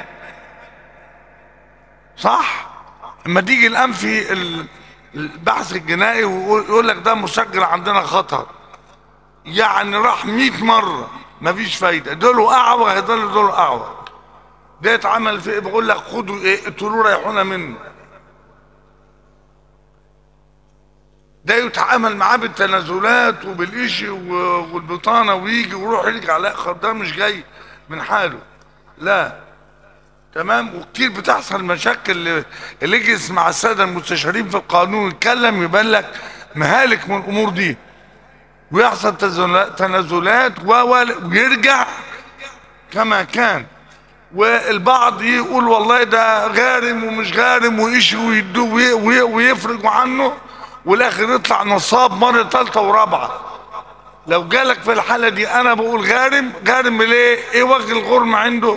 Speaker 1: صح اما تيجي الان في ال- البحث الجنائي ويقول لك ده مسجل عندنا خطر يعني راح 100 مره مفيش فايده دول اعور هيضل دول اعور ده اتعمل في ايه بقول لك خدوا ايه اقتلوه ريحونا منه ده يتعامل معاه بالتنازلات وبالإشي و- والبطانة ويجي ويروح يرجع لا خد ده مش جاي من حاله لا تمام وكتير بتحصل مشاكل اللي- اللي يجي يسمع الساده المستشارين في القانون يتكلم يبان لك مهالك من الامور دي ويحصل تزل- تنازلات و و- ويرجع كما كان والبعض يقول والله ده غارم ومش غارم وإيش ويدوه وي- وي- ويفرجوا عنه والاخر يطلع نصاب مره ثالثه ورابعه لو جالك في الحاله دي انا بقول غارم غارم ليه ايه وجه الغرم عنده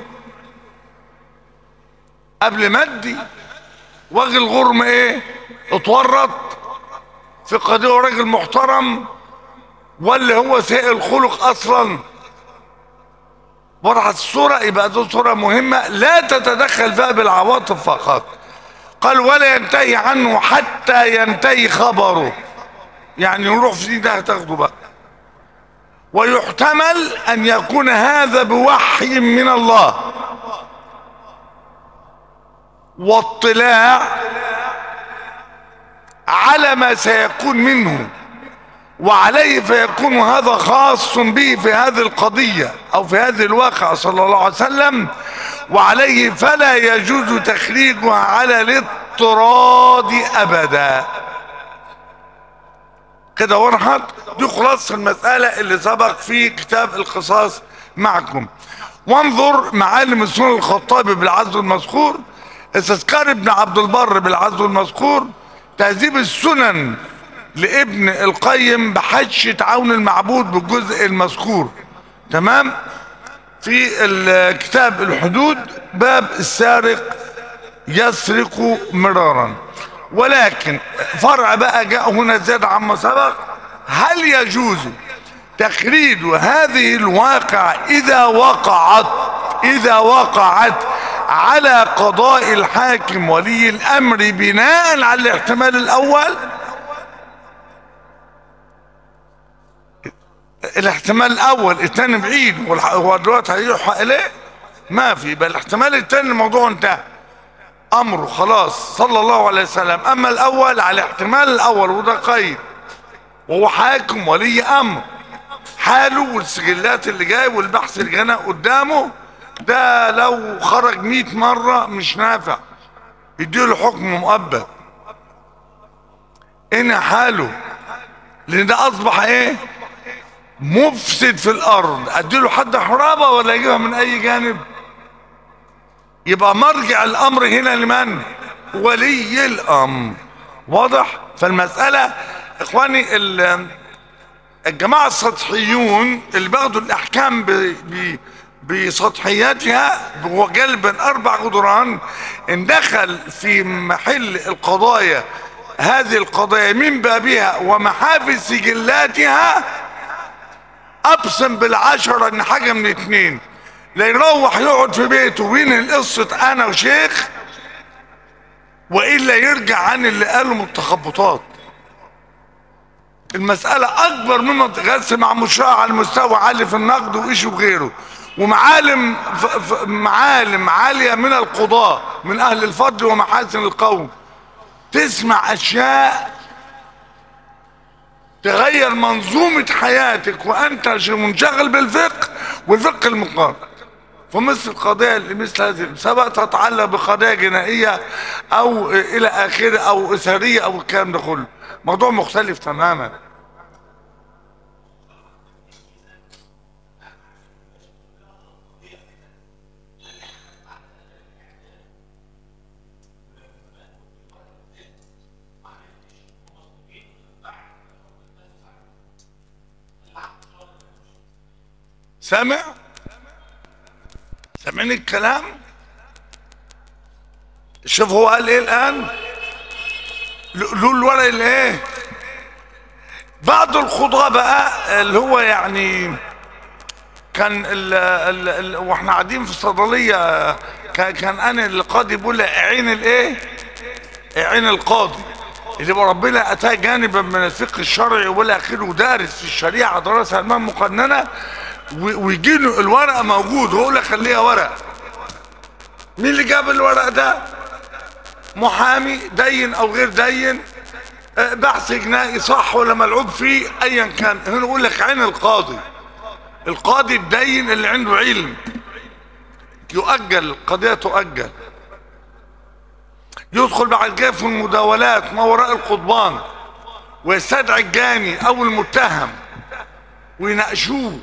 Speaker 1: قبل ما ادي وجه الغرم ايه اتورط في قضيه راجل محترم ولا هو سيء الخلق اصلا وضحت الصوره يبقى دي صوره مهمه لا تتدخل فيها بالعواطف فقط قال ولا ينتهي عنه حتى ينتهي خبره يعني نروح في دي ده هتاخده بقى ويحتمل ان يكون هذا بوحي من الله واطلاع على ما سيكون منه وعليه فيكون هذا خاص به في هذه القضية أو في هذه الواقع صلى الله عليه وسلم وعليه فلا يجوز تخريجها على الاضطراد أبدا كده وضحت دي خلاصة المسألة اللي سبق في كتاب القصاص معكم وانظر معالم السنن الخطابي بالعزو المذكور استذكار ابن عبد البر بالعزو المذكور تهذيب السنن لابن القيم بحشة عون المعبود بالجزء المذكور تمام في الكتاب الحدود باب السارق يسرق مرارا ولكن فرع بقى جاء هنا زاد عما سبق هل يجوز تخريج هذه الواقع اذا وقعت اذا وقعت على قضاء الحاكم ولي الامر بناء على الاحتمال الاول الاحتمال الاول الثاني بعيد والح- هو دلوقتي هيروح اليه ما في بل الاحتمال الثاني الموضوع انتهى امره خلاص صلى الله عليه وسلم اما الاول على الاحتمال الاول وده قيد وهو حاكم ولي امر حاله والسجلات اللي جاي والبحث اللي جانا قدامه ده لو خرج 100 مره مش نافع يديله حكم مؤبد هنا حاله لان ده اصبح ايه مفسد في الارض اديله حد حرابه ولا اجيبها من اي جانب يبقى مرجع الامر هنا لمن ولي الامر واضح فالمساله اخواني ال- الجماعه السطحيون اللي بياخدوا الاحكام ب ب بسطحياتها وجلب اربع جدران ان دخل في محل القضايا هذه القضايا من بابها ومحافل سجلاتها ابصم بالعشرة ان حاجة من اتنين لا يروح يقعد في بيته وينهي قصة انا وشيخ والا يرجع عن اللي قاله من التخبطات المسألة أكبر مما تغسل مع مشروع على مستوى عالي في النقد وإيش وغيره ومعالم ف... ف... معالم عالية من القضاة من أهل الفضل ومحاسن القوم تسمع أشياء تغير منظومة حياتك وأنت منشغل بالفقه والفقه المقارن فمثل القضايا اللي مثل هذه سواء تتعلق بقضايا جنائية أو إلى آخره أو إثارية أو الكلام ده كله موضوع مختلف تماما سامع سامعين الكلام شوف هو قال ايه الان له الورق اللي ايه بعض الخضراء بقى اللي هو يعني كان ال ال ال واحنا قاعدين في الصيدليه كان, كان انا القاضي بيقول لي عين الايه عين القاضي اللي بقى ربنا اتاه جانبا من الفقه الشرعي والى اخره ودارس في الشريعه دراسه علمان مقننه ويجي له الورقه موجود ويقول لك خليها ورق مين اللي جاب الورق ده محامي دين او غير دين آه، بحث جنائي صح ولا ملعوب فيه ايا كان هنا نقول لك عين القاضي القاضي الدين اللي عنده علم يؤجل القضية تؤجل يدخل بعد كده في المداولات ما وراء القضبان ويستدعي الجاني او المتهم ويناقشوه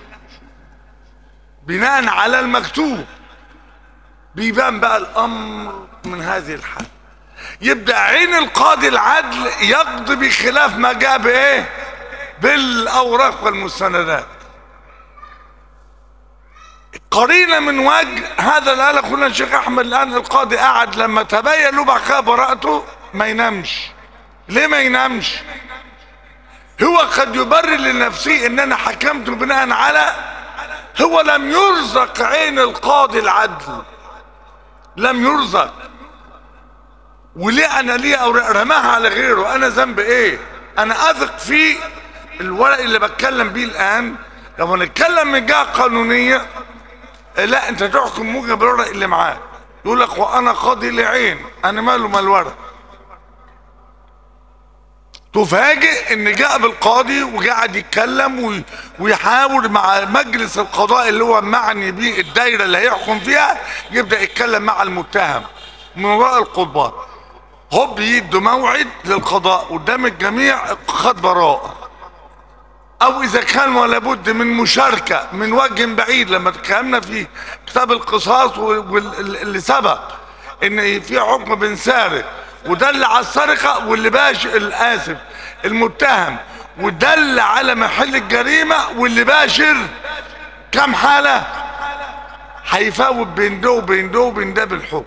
Speaker 1: بناء على المكتوب بيبان بقى الامر من هذه الحال يبدا عين القاضي العدل يقضي بخلاف ما جاء بايه بالاوراق والمستندات قرينه من وجه هذا اللي قاله اخونا الشيخ احمد الان القاضي قعد لما تبين له بعد كده براءته ما ينامش ليه ما ينامش هو قد يبرر لنفسه ان انا حكمت بناء على هو لم يرزق عين القاضي العدل لم يرزق وليه انا ليه أو- رماها على غيره انا ذنب ايه انا اثق في الورق اللي بتكلم بيه الان لو نتكلم من جهه قانونيه آه، لا انت تحكم موجب الورق اللي معاك يقول لك وانا قاضي لعين انا ماله مال الورق تفاجئ ان جاء بالقاضي وقعد يتكلم وي- ويحاول مع مجلس القضاء اللي هو معني بيه الدايره اللي هيحكم فيها يبدا يتكلم مع المتهم من وراء القضبان هوب يدوا موعد للقضاء قدام الجميع خد براءه او اذا كان ولا بد من مشاركه من وجه بعيد لما تكلمنا في كتاب القصاص واللي سبق ان في حكم بين سارق ودل على السرقه واللي باش الاسف المتهم ودل على محل الجريمه واللي باشر كم حاله هيفاوت بين ده وبين ده وبين ده بالحكم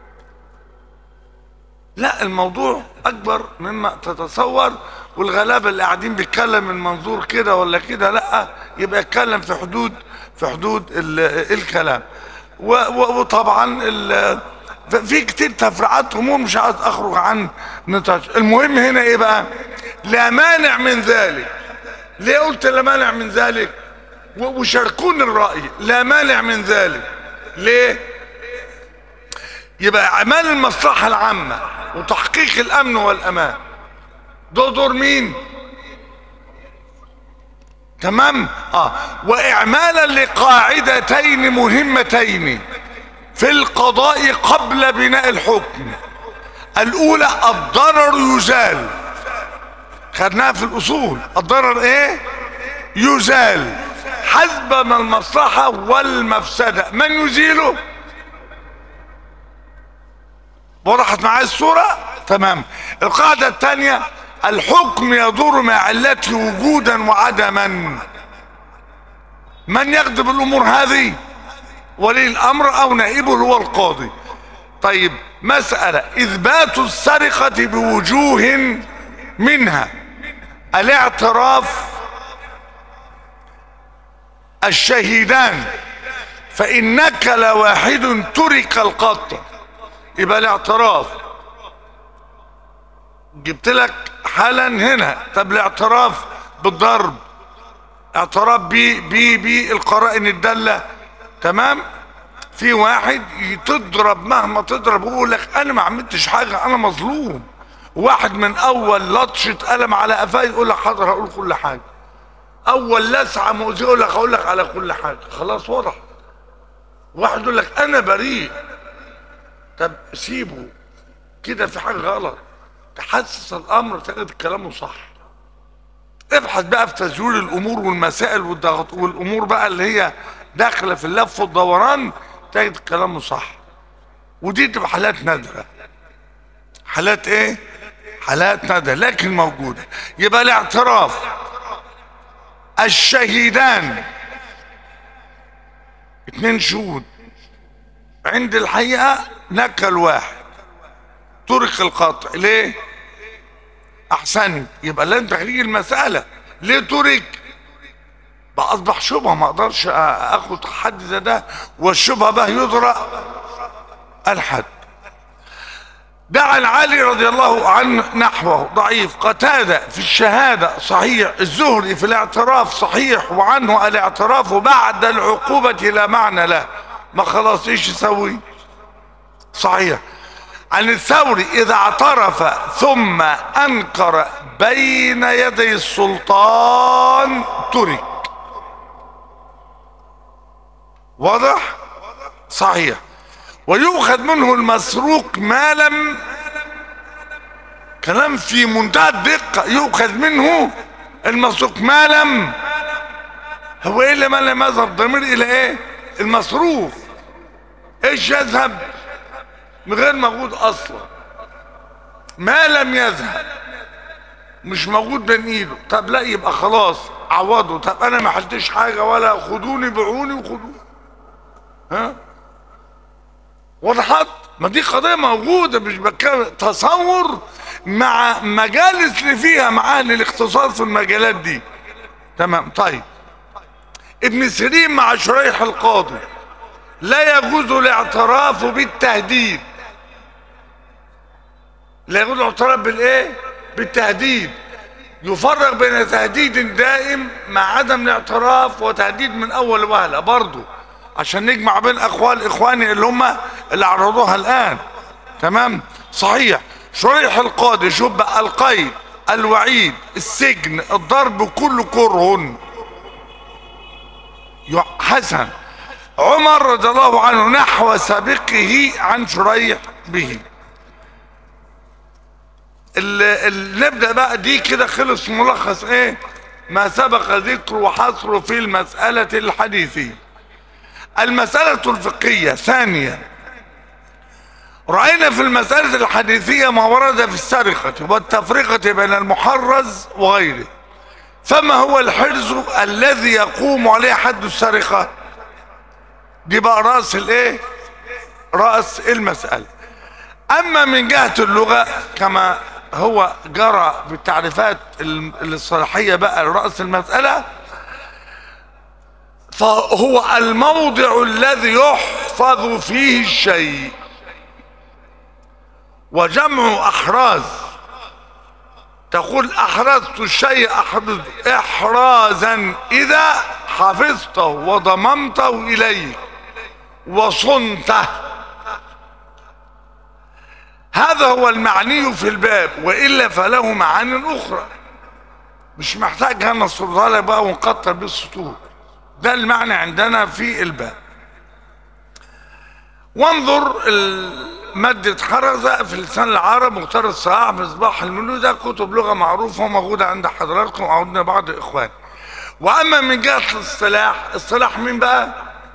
Speaker 1: لا الموضوع اكبر مما تتصور والغلابه اللي قاعدين بيتكلم من منظور كده ولا كده لا يبقى يتكلم في حدود في حدود ال- الكلام و- و- وطبعا ال- ف- في كتير تفريعات امور مش عايز اخرج عن نطاق المهم هنا ايه بقى لا مانع من ذلك ليه قلت لا مانع من ذلك و- وشاركوني الراي لا مانع من ذلك ليه يبقى اعمال المصلحه العامه وتحقيق الامن والامان ده دور مين تمام اه واعمالا لقاعدتين مهمتين في القضاء قبل بناء الحكم الاولى الضرر يزال خدناها في الاصول الضرر ايه يزال حسب ما المصلحه والمفسده من يزيله وضحت معايا الصورة تمام القاعدة الثانية الحكم يدور مع علته وجودا وعدما من يخدم الامور هذه ولي الامر او نائبه هو القاضي طيب مسألة اثبات السرقة بوجوه منها الاعتراف الشهيدان فإنك لواحد ترك القطع يبقى الاعتراف جبت لك حالا هنا طب الاعتراف بالضرب اعتراف بي بي بي القرائن الدالة تمام في واحد تضرب مهما تضرب ويقول لك انا ما عملتش حاجة انا مظلوم واحد من اول لطشة قلم على قفاه يقول لك حاضر هقول كل حاجة اول لسعة مؤذية يقول لك هقول لك على كل حاجة خلاص واضح واحد يقول لك انا بريء طب سيبه كده في حاجه غلط تحسس الامر تجد كلامه صح ابحث بقى في تزوير الامور والمسائل والضغط والامور بقى اللي هي داخله في اللف والدوران تجد كلامه صح ودي تبقى حالات نادره حالات ايه حالات نادره لكن موجوده يبقى الاعتراف الشهيدان اتنين شهود عند الحقيقة نكل واحد ترك القطع ليه احسن يبقى لازم تخريج المسألة ليه ترك بقى اصبح شبهة ما اقدرش اخد حد زي ده والشبهة بقى يدرى الحد دعا العالي رضي الله عنه نحوه ضعيف قتادة في الشهادة صحيح الزهري في الاعتراف صحيح وعنه الاعتراف بعد العقوبة لا معنى له ما خلاص ايش يسوي صحيح عن الثوري اذا اعترف ثم انكر بين يدي السلطان ترك واضح صحيح ويؤخذ منه المسروق ما لم كلام في منتهى الدقة يؤخذ منه المسروق ما لم هو ايه اللي ما لم يذهب ضمير الى ايه المصروف ايش يذهب من غير موجود اصلا ما لم يذهب مش موجود بين ايده طب لا يبقى خلاص عوضه طب انا ما حلتش حاجه ولا خدوني بيعوني وخدوني ها وضحت ما دي قضيه موجوده مش بتكلم تصور مع مجالس اللي فيها مع اهل الاختصاص في المجالات دي تمام طيب ابن سيرين مع شريح القاضي لا يجوز الاعتراف بالتهديد لا يجوز الاعتراف بالايه بالتهديد يفرق بين تهديد دائم مع عدم الاعتراف وتهديد من اول وهله برضه عشان نجمع بين اقوال اخواني اللي هم اللي عرضوها الان تمام صحيح شريح القاضي شوف بقى القيد الوعيد السجن الضرب كله كره يع- حسن عمر رضي الله عنه نحو سابقه عن شريح به ال ال نبدا بقى دي كده خلص ملخص ايه ما سبق ذكره وحصره في المسألة الحديثية المسألة الفقهية ثانيا رأينا في المسألة الحديثية ما ورد في السرقة والتفرقة بين المحرز وغيره فما هو الحرز الذي يقوم عليه حد السرقة دي بقى رأس الايه رأس المسألة اما من جهة اللغة كما هو جرى بالتعريفات ال- الصلاحية بقى لرأس المسألة فهو الموضع الذي يحفظ فيه الشيء وجمع احراز تقول احرزت الشيء احرز احرازا اذا حفظته وضممته اليك وصنته هذا هو المعني في الباب والا فله معان اخرى مش محتاج هنا السلطان بقى ونقطر بالسطور ده المعنى عندنا في الباب وانظر ال- مادة حرزة في لسان العرب مختار الصلاح مصباح الملو ده كتب لغة معروفة وموجودة عند حضراتكم أو عند بعض الإخوان وأما من جهة الاصطلاح اصطلاح مين بقى؟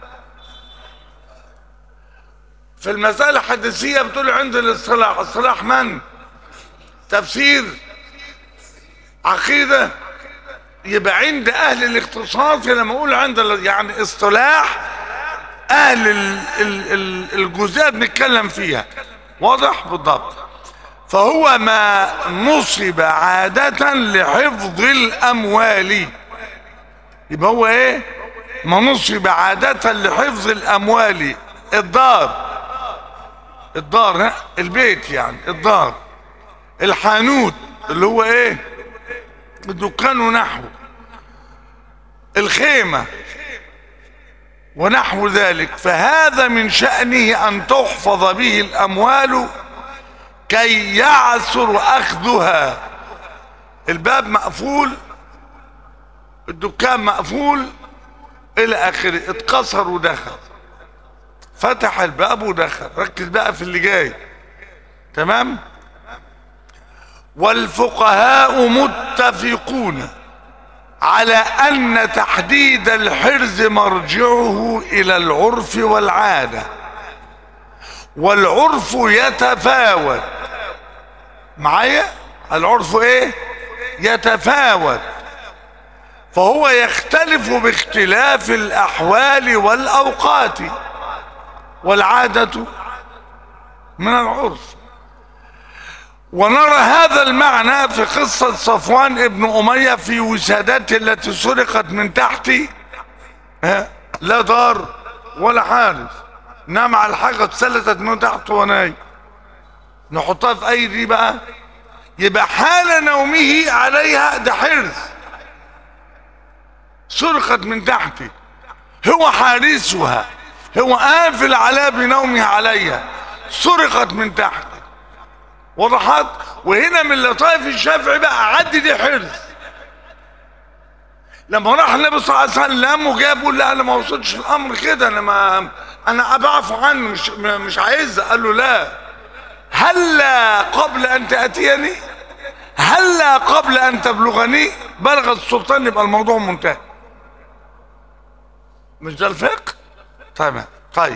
Speaker 1: في المسألة الحديثية بتقول عند الاصطلاح اصطلاح من؟ تفسير عقيدة يبقى عند أهل الاختصاص لما أقول عند ال- يعني اصطلاح اهل ال- ال- ال- الجزئيه بنتكلم فيها واضح بالضبط فهو ما نصب عادة لحفظ الأموال يبقى هو إيه؟ ما نصب عادة لحفظ الأموال الدار الدار ها؟ البيت يعني الدار الحانوت اللي هو إيه؟ الدكان ونحوه الخيمة ونحو ذلك فهذا من شأنه أن تحفظ به الأموال كي يعسر أخذها الباب مقفول الدكان مقفول إلى آخره اتكسر ودخل فتح الباب ودخل ركز بقى في اللي جاي تمام والفقهاء متفقون على ان تحديد الحرز مرجعه الى العرف والعاده والعرف يتفاوت معايا العرف ايه يتفاوت فهو يختلف باختلاف الاحوال والاوقات والعاده من العرف ونرى هذا المعنى في قصة صفوان ابن أمية في وسادته التي سرقت من تحت ها، لا دار ولا حارس نام على الحاجة اتسلتت من تحت ونايم نحطها في أي دي بقى يبقى حال نومه عليها ده حرز سرقت من تحته هو حارسها هو قافل عليها بنومه عليها سرقت من تحت وضحت وهنا من لطائف الشافعي بقى عدي دي حرز لما راح النبي صلى الله عليه وسلم وجاب يقول لا انا ما وصلتش الامر كده انا ما انا بعفو عنه مش مش عايزها قال له لا هلا قبل ان تاتيني هلا قبل ان تبلغني بلغ السلطان يبقى الموضوع منتهي مش ده الفقه تمام طيب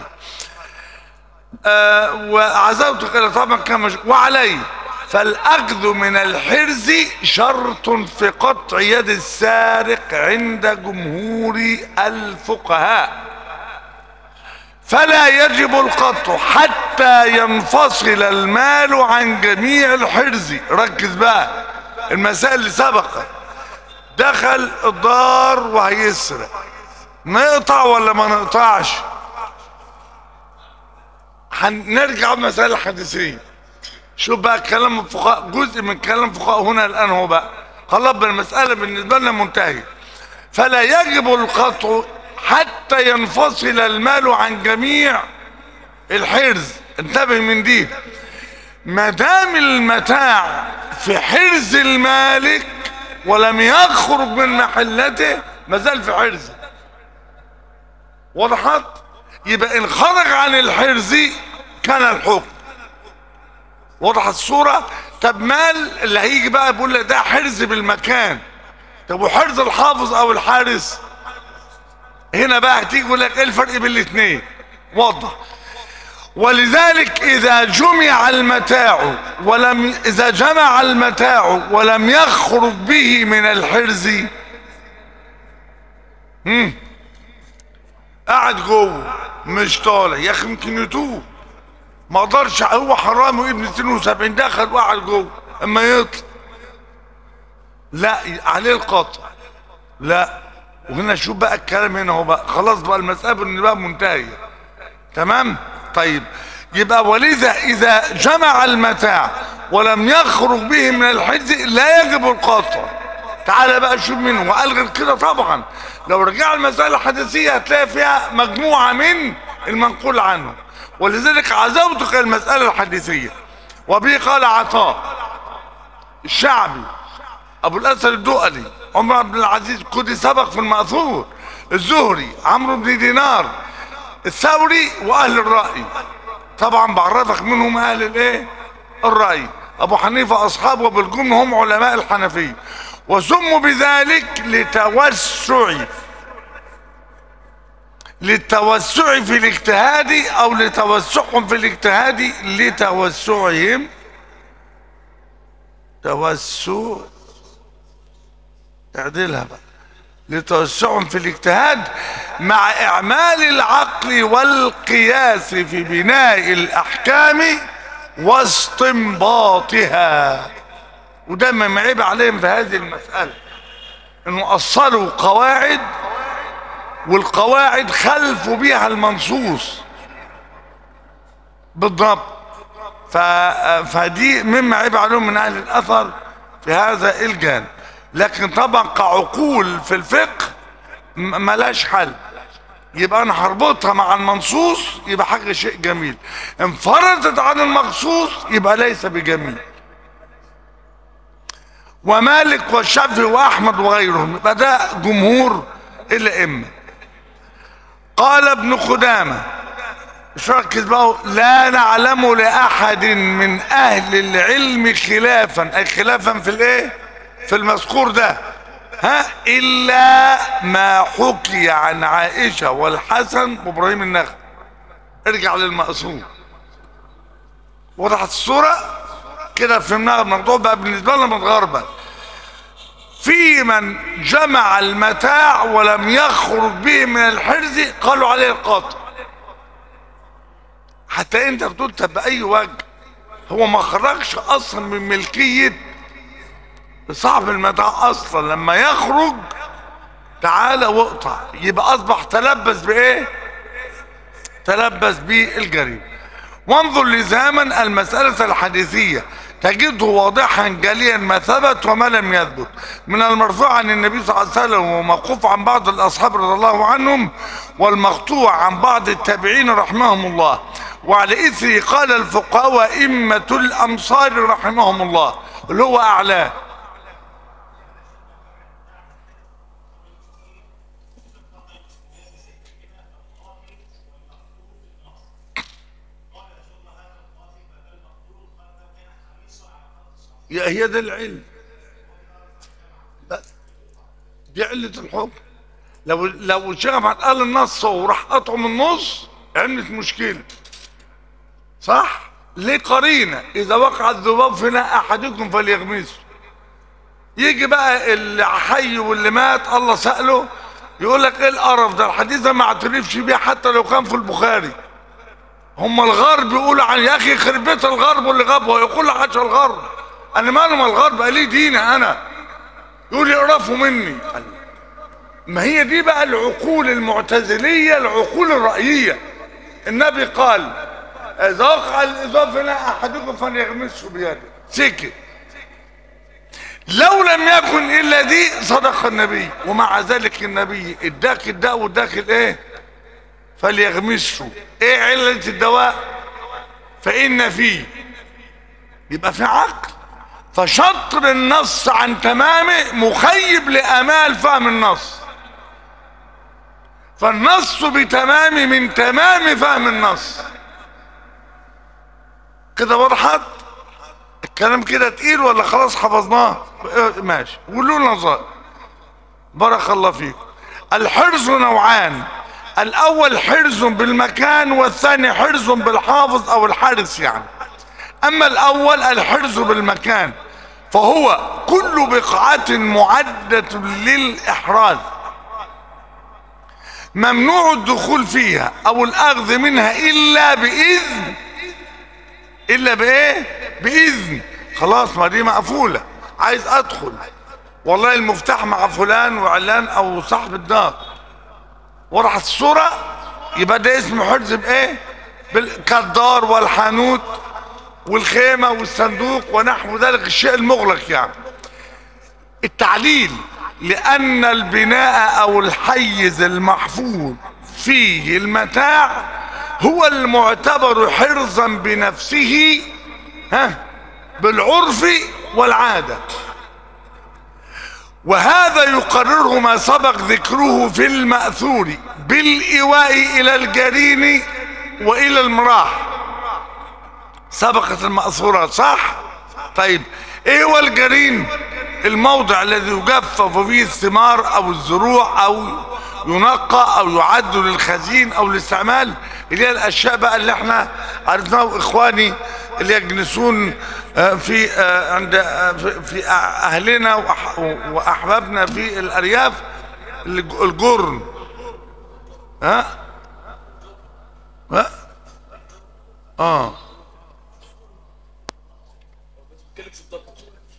Speaker 1: آه وعزوتك الى طبعا كما وعليه فالاخذ من الحرز شرط في قطع يد السارق عند جمهور الفقهاء فلا يجب القطع حتى ينفصل المال عن جميع الحرز ركز بقى المسائل اللي سبقت دخل الدار وهيسرق نقطع ولا ما نقطعش هنرجع مسائل الحديثية شوف بقى كلام الفقهاء جزء من كلام الفقهاء هنا الان هو بقى خلاص المسألة بالنسبة لنا منتهية فلا يجب القطع حتى ينفصل المال عن جميع الحرز انتبه من دي ما دام المتاع في حرز المالك ولم يخرج من محلته ما زال في حرزه وضحت يبقى ان خرج عن الحرز كان الحكم وضحت الصورة طب مال اللي هيجي بقى بيقول لك ده حرز بالمكان طب وحرز الحافظ او الحارس هنا بقى هتيجي يقول لك ايه الفرق بين الاثنين وضح ولذلك اذا جمع المتاع ولم اذا جمع المتاع ولم يخرج به من الحرز هم قاعد جوه مش طالع يا اخي يمكن يتوب ما اقدرش هو حرام وابن 72 دخل وقعد جوه اما يطلع لا عليه القطع لا وهنا شوف بقى الكلام هنا هو بقى خلاص بقى المسألة بالنسبة بقى منتهية تمام طيب يبقى ولذا إذا جمع المتاع ولم يخرج به من الحجز لا يجب القطع تعال بقى شوف منه وقال غير كده طبعا لو رجع المسألة الحديثية هتلاقي فيها مجموعة من المنقول عنه ولذلك عزوتك المسألة الحديثية وبه قال عطاء الشعبي ابو الاسد الدؤلي عمر بن العزيز كودي سبق في المأثور الزهري عمرو بن دينار الثوري واهل الرأي طبعا بعرفك منهم اهل الايه الرأي ابو حنيفة اصحابه بالجملة هم علماء الحنفية وسموا بذلك لتوسع للتوسع في الاجتهاد او لتوسعهم في الاجتهاد لتوسعهم توسع اعدلها بقى لتوسعهم في الاجتهاد مع اعمال العقل والقياس في بناء الاحكام واستنباطها وده ما عيب عليهم في هذه المسألة انه اصلوا قواعد والقواعد خلفوا بيها المنصوص بالضبط ف... فدي مما عيب عليهم من اهل الاثر في هذا الجانب لكن طبعا كعقول في الفقه م- ملاش حل يبقى انا هربطها مع المنصوص يبقى حاجه شيء جميل انفردت عن المخصوص يبقى ليس بجميل ومالك والشافعي واحمد وغيرهم يبقى ده جمهور الائمه قال ابن قدامه مش ركز بقى لا نعلم لاحد من اهل العلم خلافا اي خلافا في الايه في المذكور ده ها الا ما حكي عن عائشه والحسن وابراهيم النخعي ارجع للمقصود وضحت الصوره كده فهمناها الموضوع بقى بالنسبه لنا متغربل في من جمع المتاع ولم يخرج به من الحرز قالوا عليه القاطع حتى انت بتقول طب باي وجه هو ما خرجش اصلا من ملكيه صاحب المتاع اصلا لما يخرج تعالى واقطع يبقى اصبح تلبس بايه تلبس بالجريمه وانظر لزاما المسألة الحديثية تجده واضحا جليا ما ثبت وما لم يثبت من المرفوع عن النبي صلى الله عليه وسلم وموقوف عن بعض الاصحاب رضي الله عنهم والمقطوع عن بعض التابعين رحمهم الله وعلى إثره قال الفقهاء وإمة الأمصار رحمهم الله اللي هو أعلاه يا هي ده العلم بس دي علة الحكم لو لو الشيخ محمد قال النص وراح قطعه من النص عملت مشكلة صح؟ ليه قرينة إذا وقع الذباب في ناء أحدكم فليغمسه يجي بقى اللي حي واللي مات الله سأله يقول لك ايه القرف ده الحديث ده ما اعترفش بيه حتى لو كان في البخاري هم الغرب يقولوا عن يا اخي يخرب بيت الغرب واللي غاب ويقول لك عشان الغرب انا مالي من الغرب قال لي ديني انا يقول يقرفوا مني ما هي دي بقى العقول المعتزليه العقول الراييه النبي قال اذا وقع الاضافه الى احدكم فليغمسه بيده سكت لو لم يكن الا دي صدق النبي ومع ذلك النبي اداك الداء واداك الايه فليغمسه ايه علة الدواء فان فيه يبقى في عقل فشطر النص عن تمامه مخيب لامال فهم النص فالنص بتمامه من تمام فهم النص كده وضحت الكلام كده تقيل ولا خلاص حفظناه اه، ماشي قولوا لنا نظام بارك الله فيكم الحرز نوعان الاول حرز بالمكان والثاني حرز بالحافظ او الحارس يعني اما الاول الحرز بالمكان فهو كل بقعة معدة للإحراز ممنوع الدخول فيها أو الأخذ منها إلا بإذن إلا بإيه؟ بإذن خلاص ما دي مقفولة عايز أدخل والله المفتاح مع فلان وعلان أو صاحب الدار وراح الصورة يبقى ده اسمه حرز بإيه؟ بال- كالدار والحانوت والخيمة والصندوق ونحو ذلك الشيء المغلق يعني التعليل لأن البناء أو الحيز المحفوظ فيه المتاع هو المعتبر حرزا بنفسه ها بالعرف والعادة وهذا يقرره ما سبق ذكره في المأثور بالإيواء إلى الجرين وإلى المراح سبقت المأثورات صح طيب ايه هو الجرين الموضع الذي يجفف فيه الثمار او الزروع او ينقى او يعد للخزين او للاستعمال اللي هي الاشياء بقى اللي احنا عرفناها اخواني اللي يجلسون آه، في آه، عند آه، في- في اهلنا وأح- واحبابنا في الارياف الج- الجرن ها ها اه
Speaker 2: بتتكلم في الضبط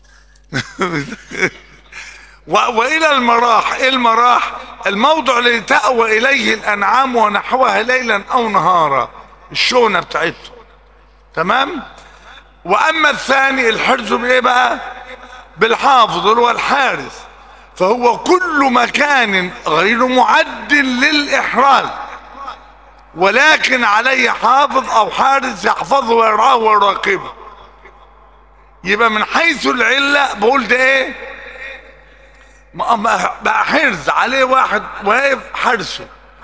Speaker 1: و- والى المراح إيه المراح الموضع الذي تأوى اليه الانعام ونحوها ليلا او نهارا الشونة بتاعته تمام واما الثاني الحرز بايه بقى بالحافظ اللي هو الحارس فهو كل مكان غير معد للاحراز ولكن عليه حافظ او حارس يحفظه ويرعاه ويراقبه يبقى من حيث العله بقول ده ايه ما- ما- بقى حرز عليه واحد واقف حرسه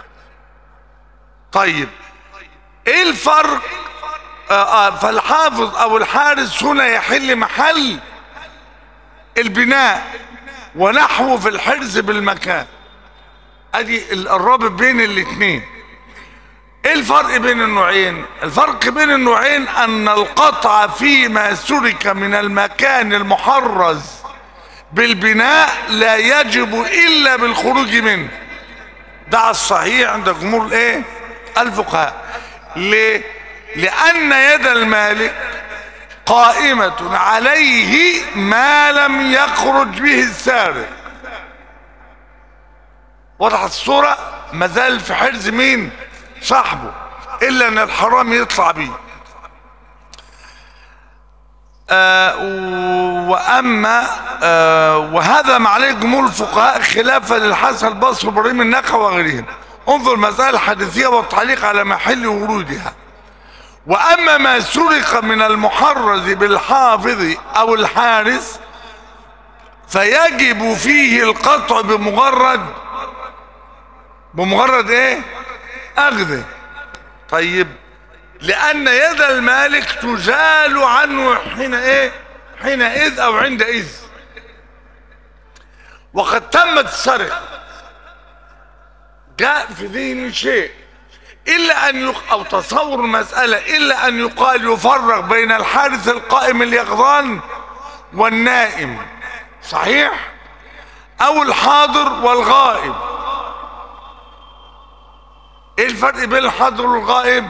Speaker 1: طيب ايه الفرق آه آه فالحافظ او الحارس هنا يحل محل البناء ونحوه في الحرز بالمكان ادي ال- الرابط بين الاثنين ايه الفرق بين النوعين الفرق بين النوعين ان القطع فيما سرك من المكان المحرز بالبناء لا يجب الا بالخروج منه ده الصحيح عند جمهور الايه الفقهاء ليه لان يد المالك قائمة عليه ما لم يخرج به السارق وضحت الصورة مازال في حرز مين صاحبه الا ان الحرام يطلع بيه آه واما آه وهذا ما عليه جمهور الفقهاء خلافا للحسن البصري وابراهيم النخعي وغيرهم انظر المسائل الحديثيه والتعليق على محل ورودها واما ما سرق من المحرز بالحافظ او الحارس فيجب فيه القطع بمجرد بمجرد ايه اخذه طيب لان يد المالك تزال عنه حين ايه حينئذ او عندئذ وقد تمت السرقه جاء في ذهني شيء الا ان يق... او تصور المساله الا ان يقال يفرق بين الحارس القائم اليقظان والنائم صحيح او الحاضر والغائب ايه الفرق بين الحاضر والغائب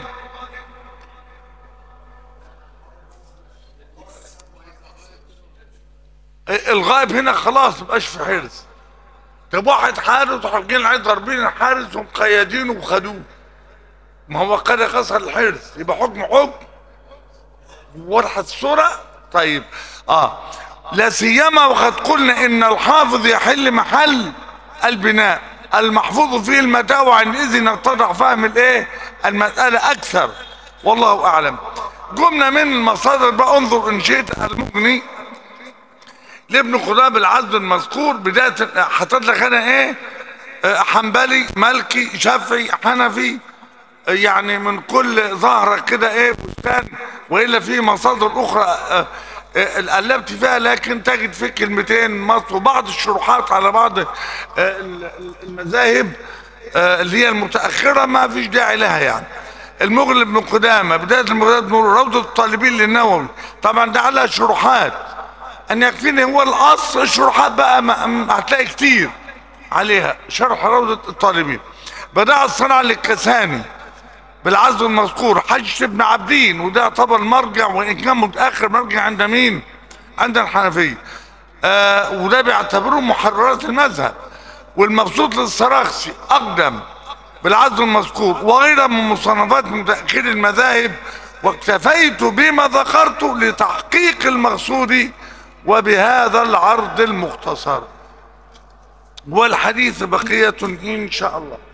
Speaker 1: الغائب هنا خلاص مبقاش في حرص طب واحد حارس وحاجين عليه ضاربين الحارس ومقيدينه وخدوه ما هو قد قصر الحرص يبقى حكم حكم واضحه الصوره طيب اه لا سيما وقد قلنا ان الحافظ يحل محل البناء المحفوظ فيه المتاع وعندئذ نتضح فهم الايه المساله اكثر والله اعلم قمنا من المصادر بقى انظر ان شئت المغني لابن قدام العزل المذكور بدايه حطيت لك انا ايه آه، حنبلي مالكي شافعي حنفي آه، يعني من كل ظهره كده ايه بستان والا في مصادر اخرى آه، آه، قلبت فيها لكن تجد في كلمتين مصر وبعض الشروحات على بعض آه، ال- ال- المذاهب آه، اللي هي المتاخره ما فيش داعي لها يعني المغل ابن قدامه بدايه المغرب ابن روضه الطالبين للنووي طبعا ده على شروحات ان يكفيني هو الاصل الشروحات بقى ما ما هتلاقي كتير عليها شرح روضة الطالبين بدأ الصنعة للكساني بالعزل المذكور حج ابن عبدين وده يعتبر مرجع وان كان متاخر مرجع عند مين؟ عند الحنفيه آه وده بيعتبروه محررات المذهب والمبسوط للسراخسي اقدم بالعزل المذكور وغيرها من مصنفات متاخر المذاهب واكتفيت بما ذكرت لتحقيق المقصود وبهذا العرض المختصر والحديث بقيه ان شاء الله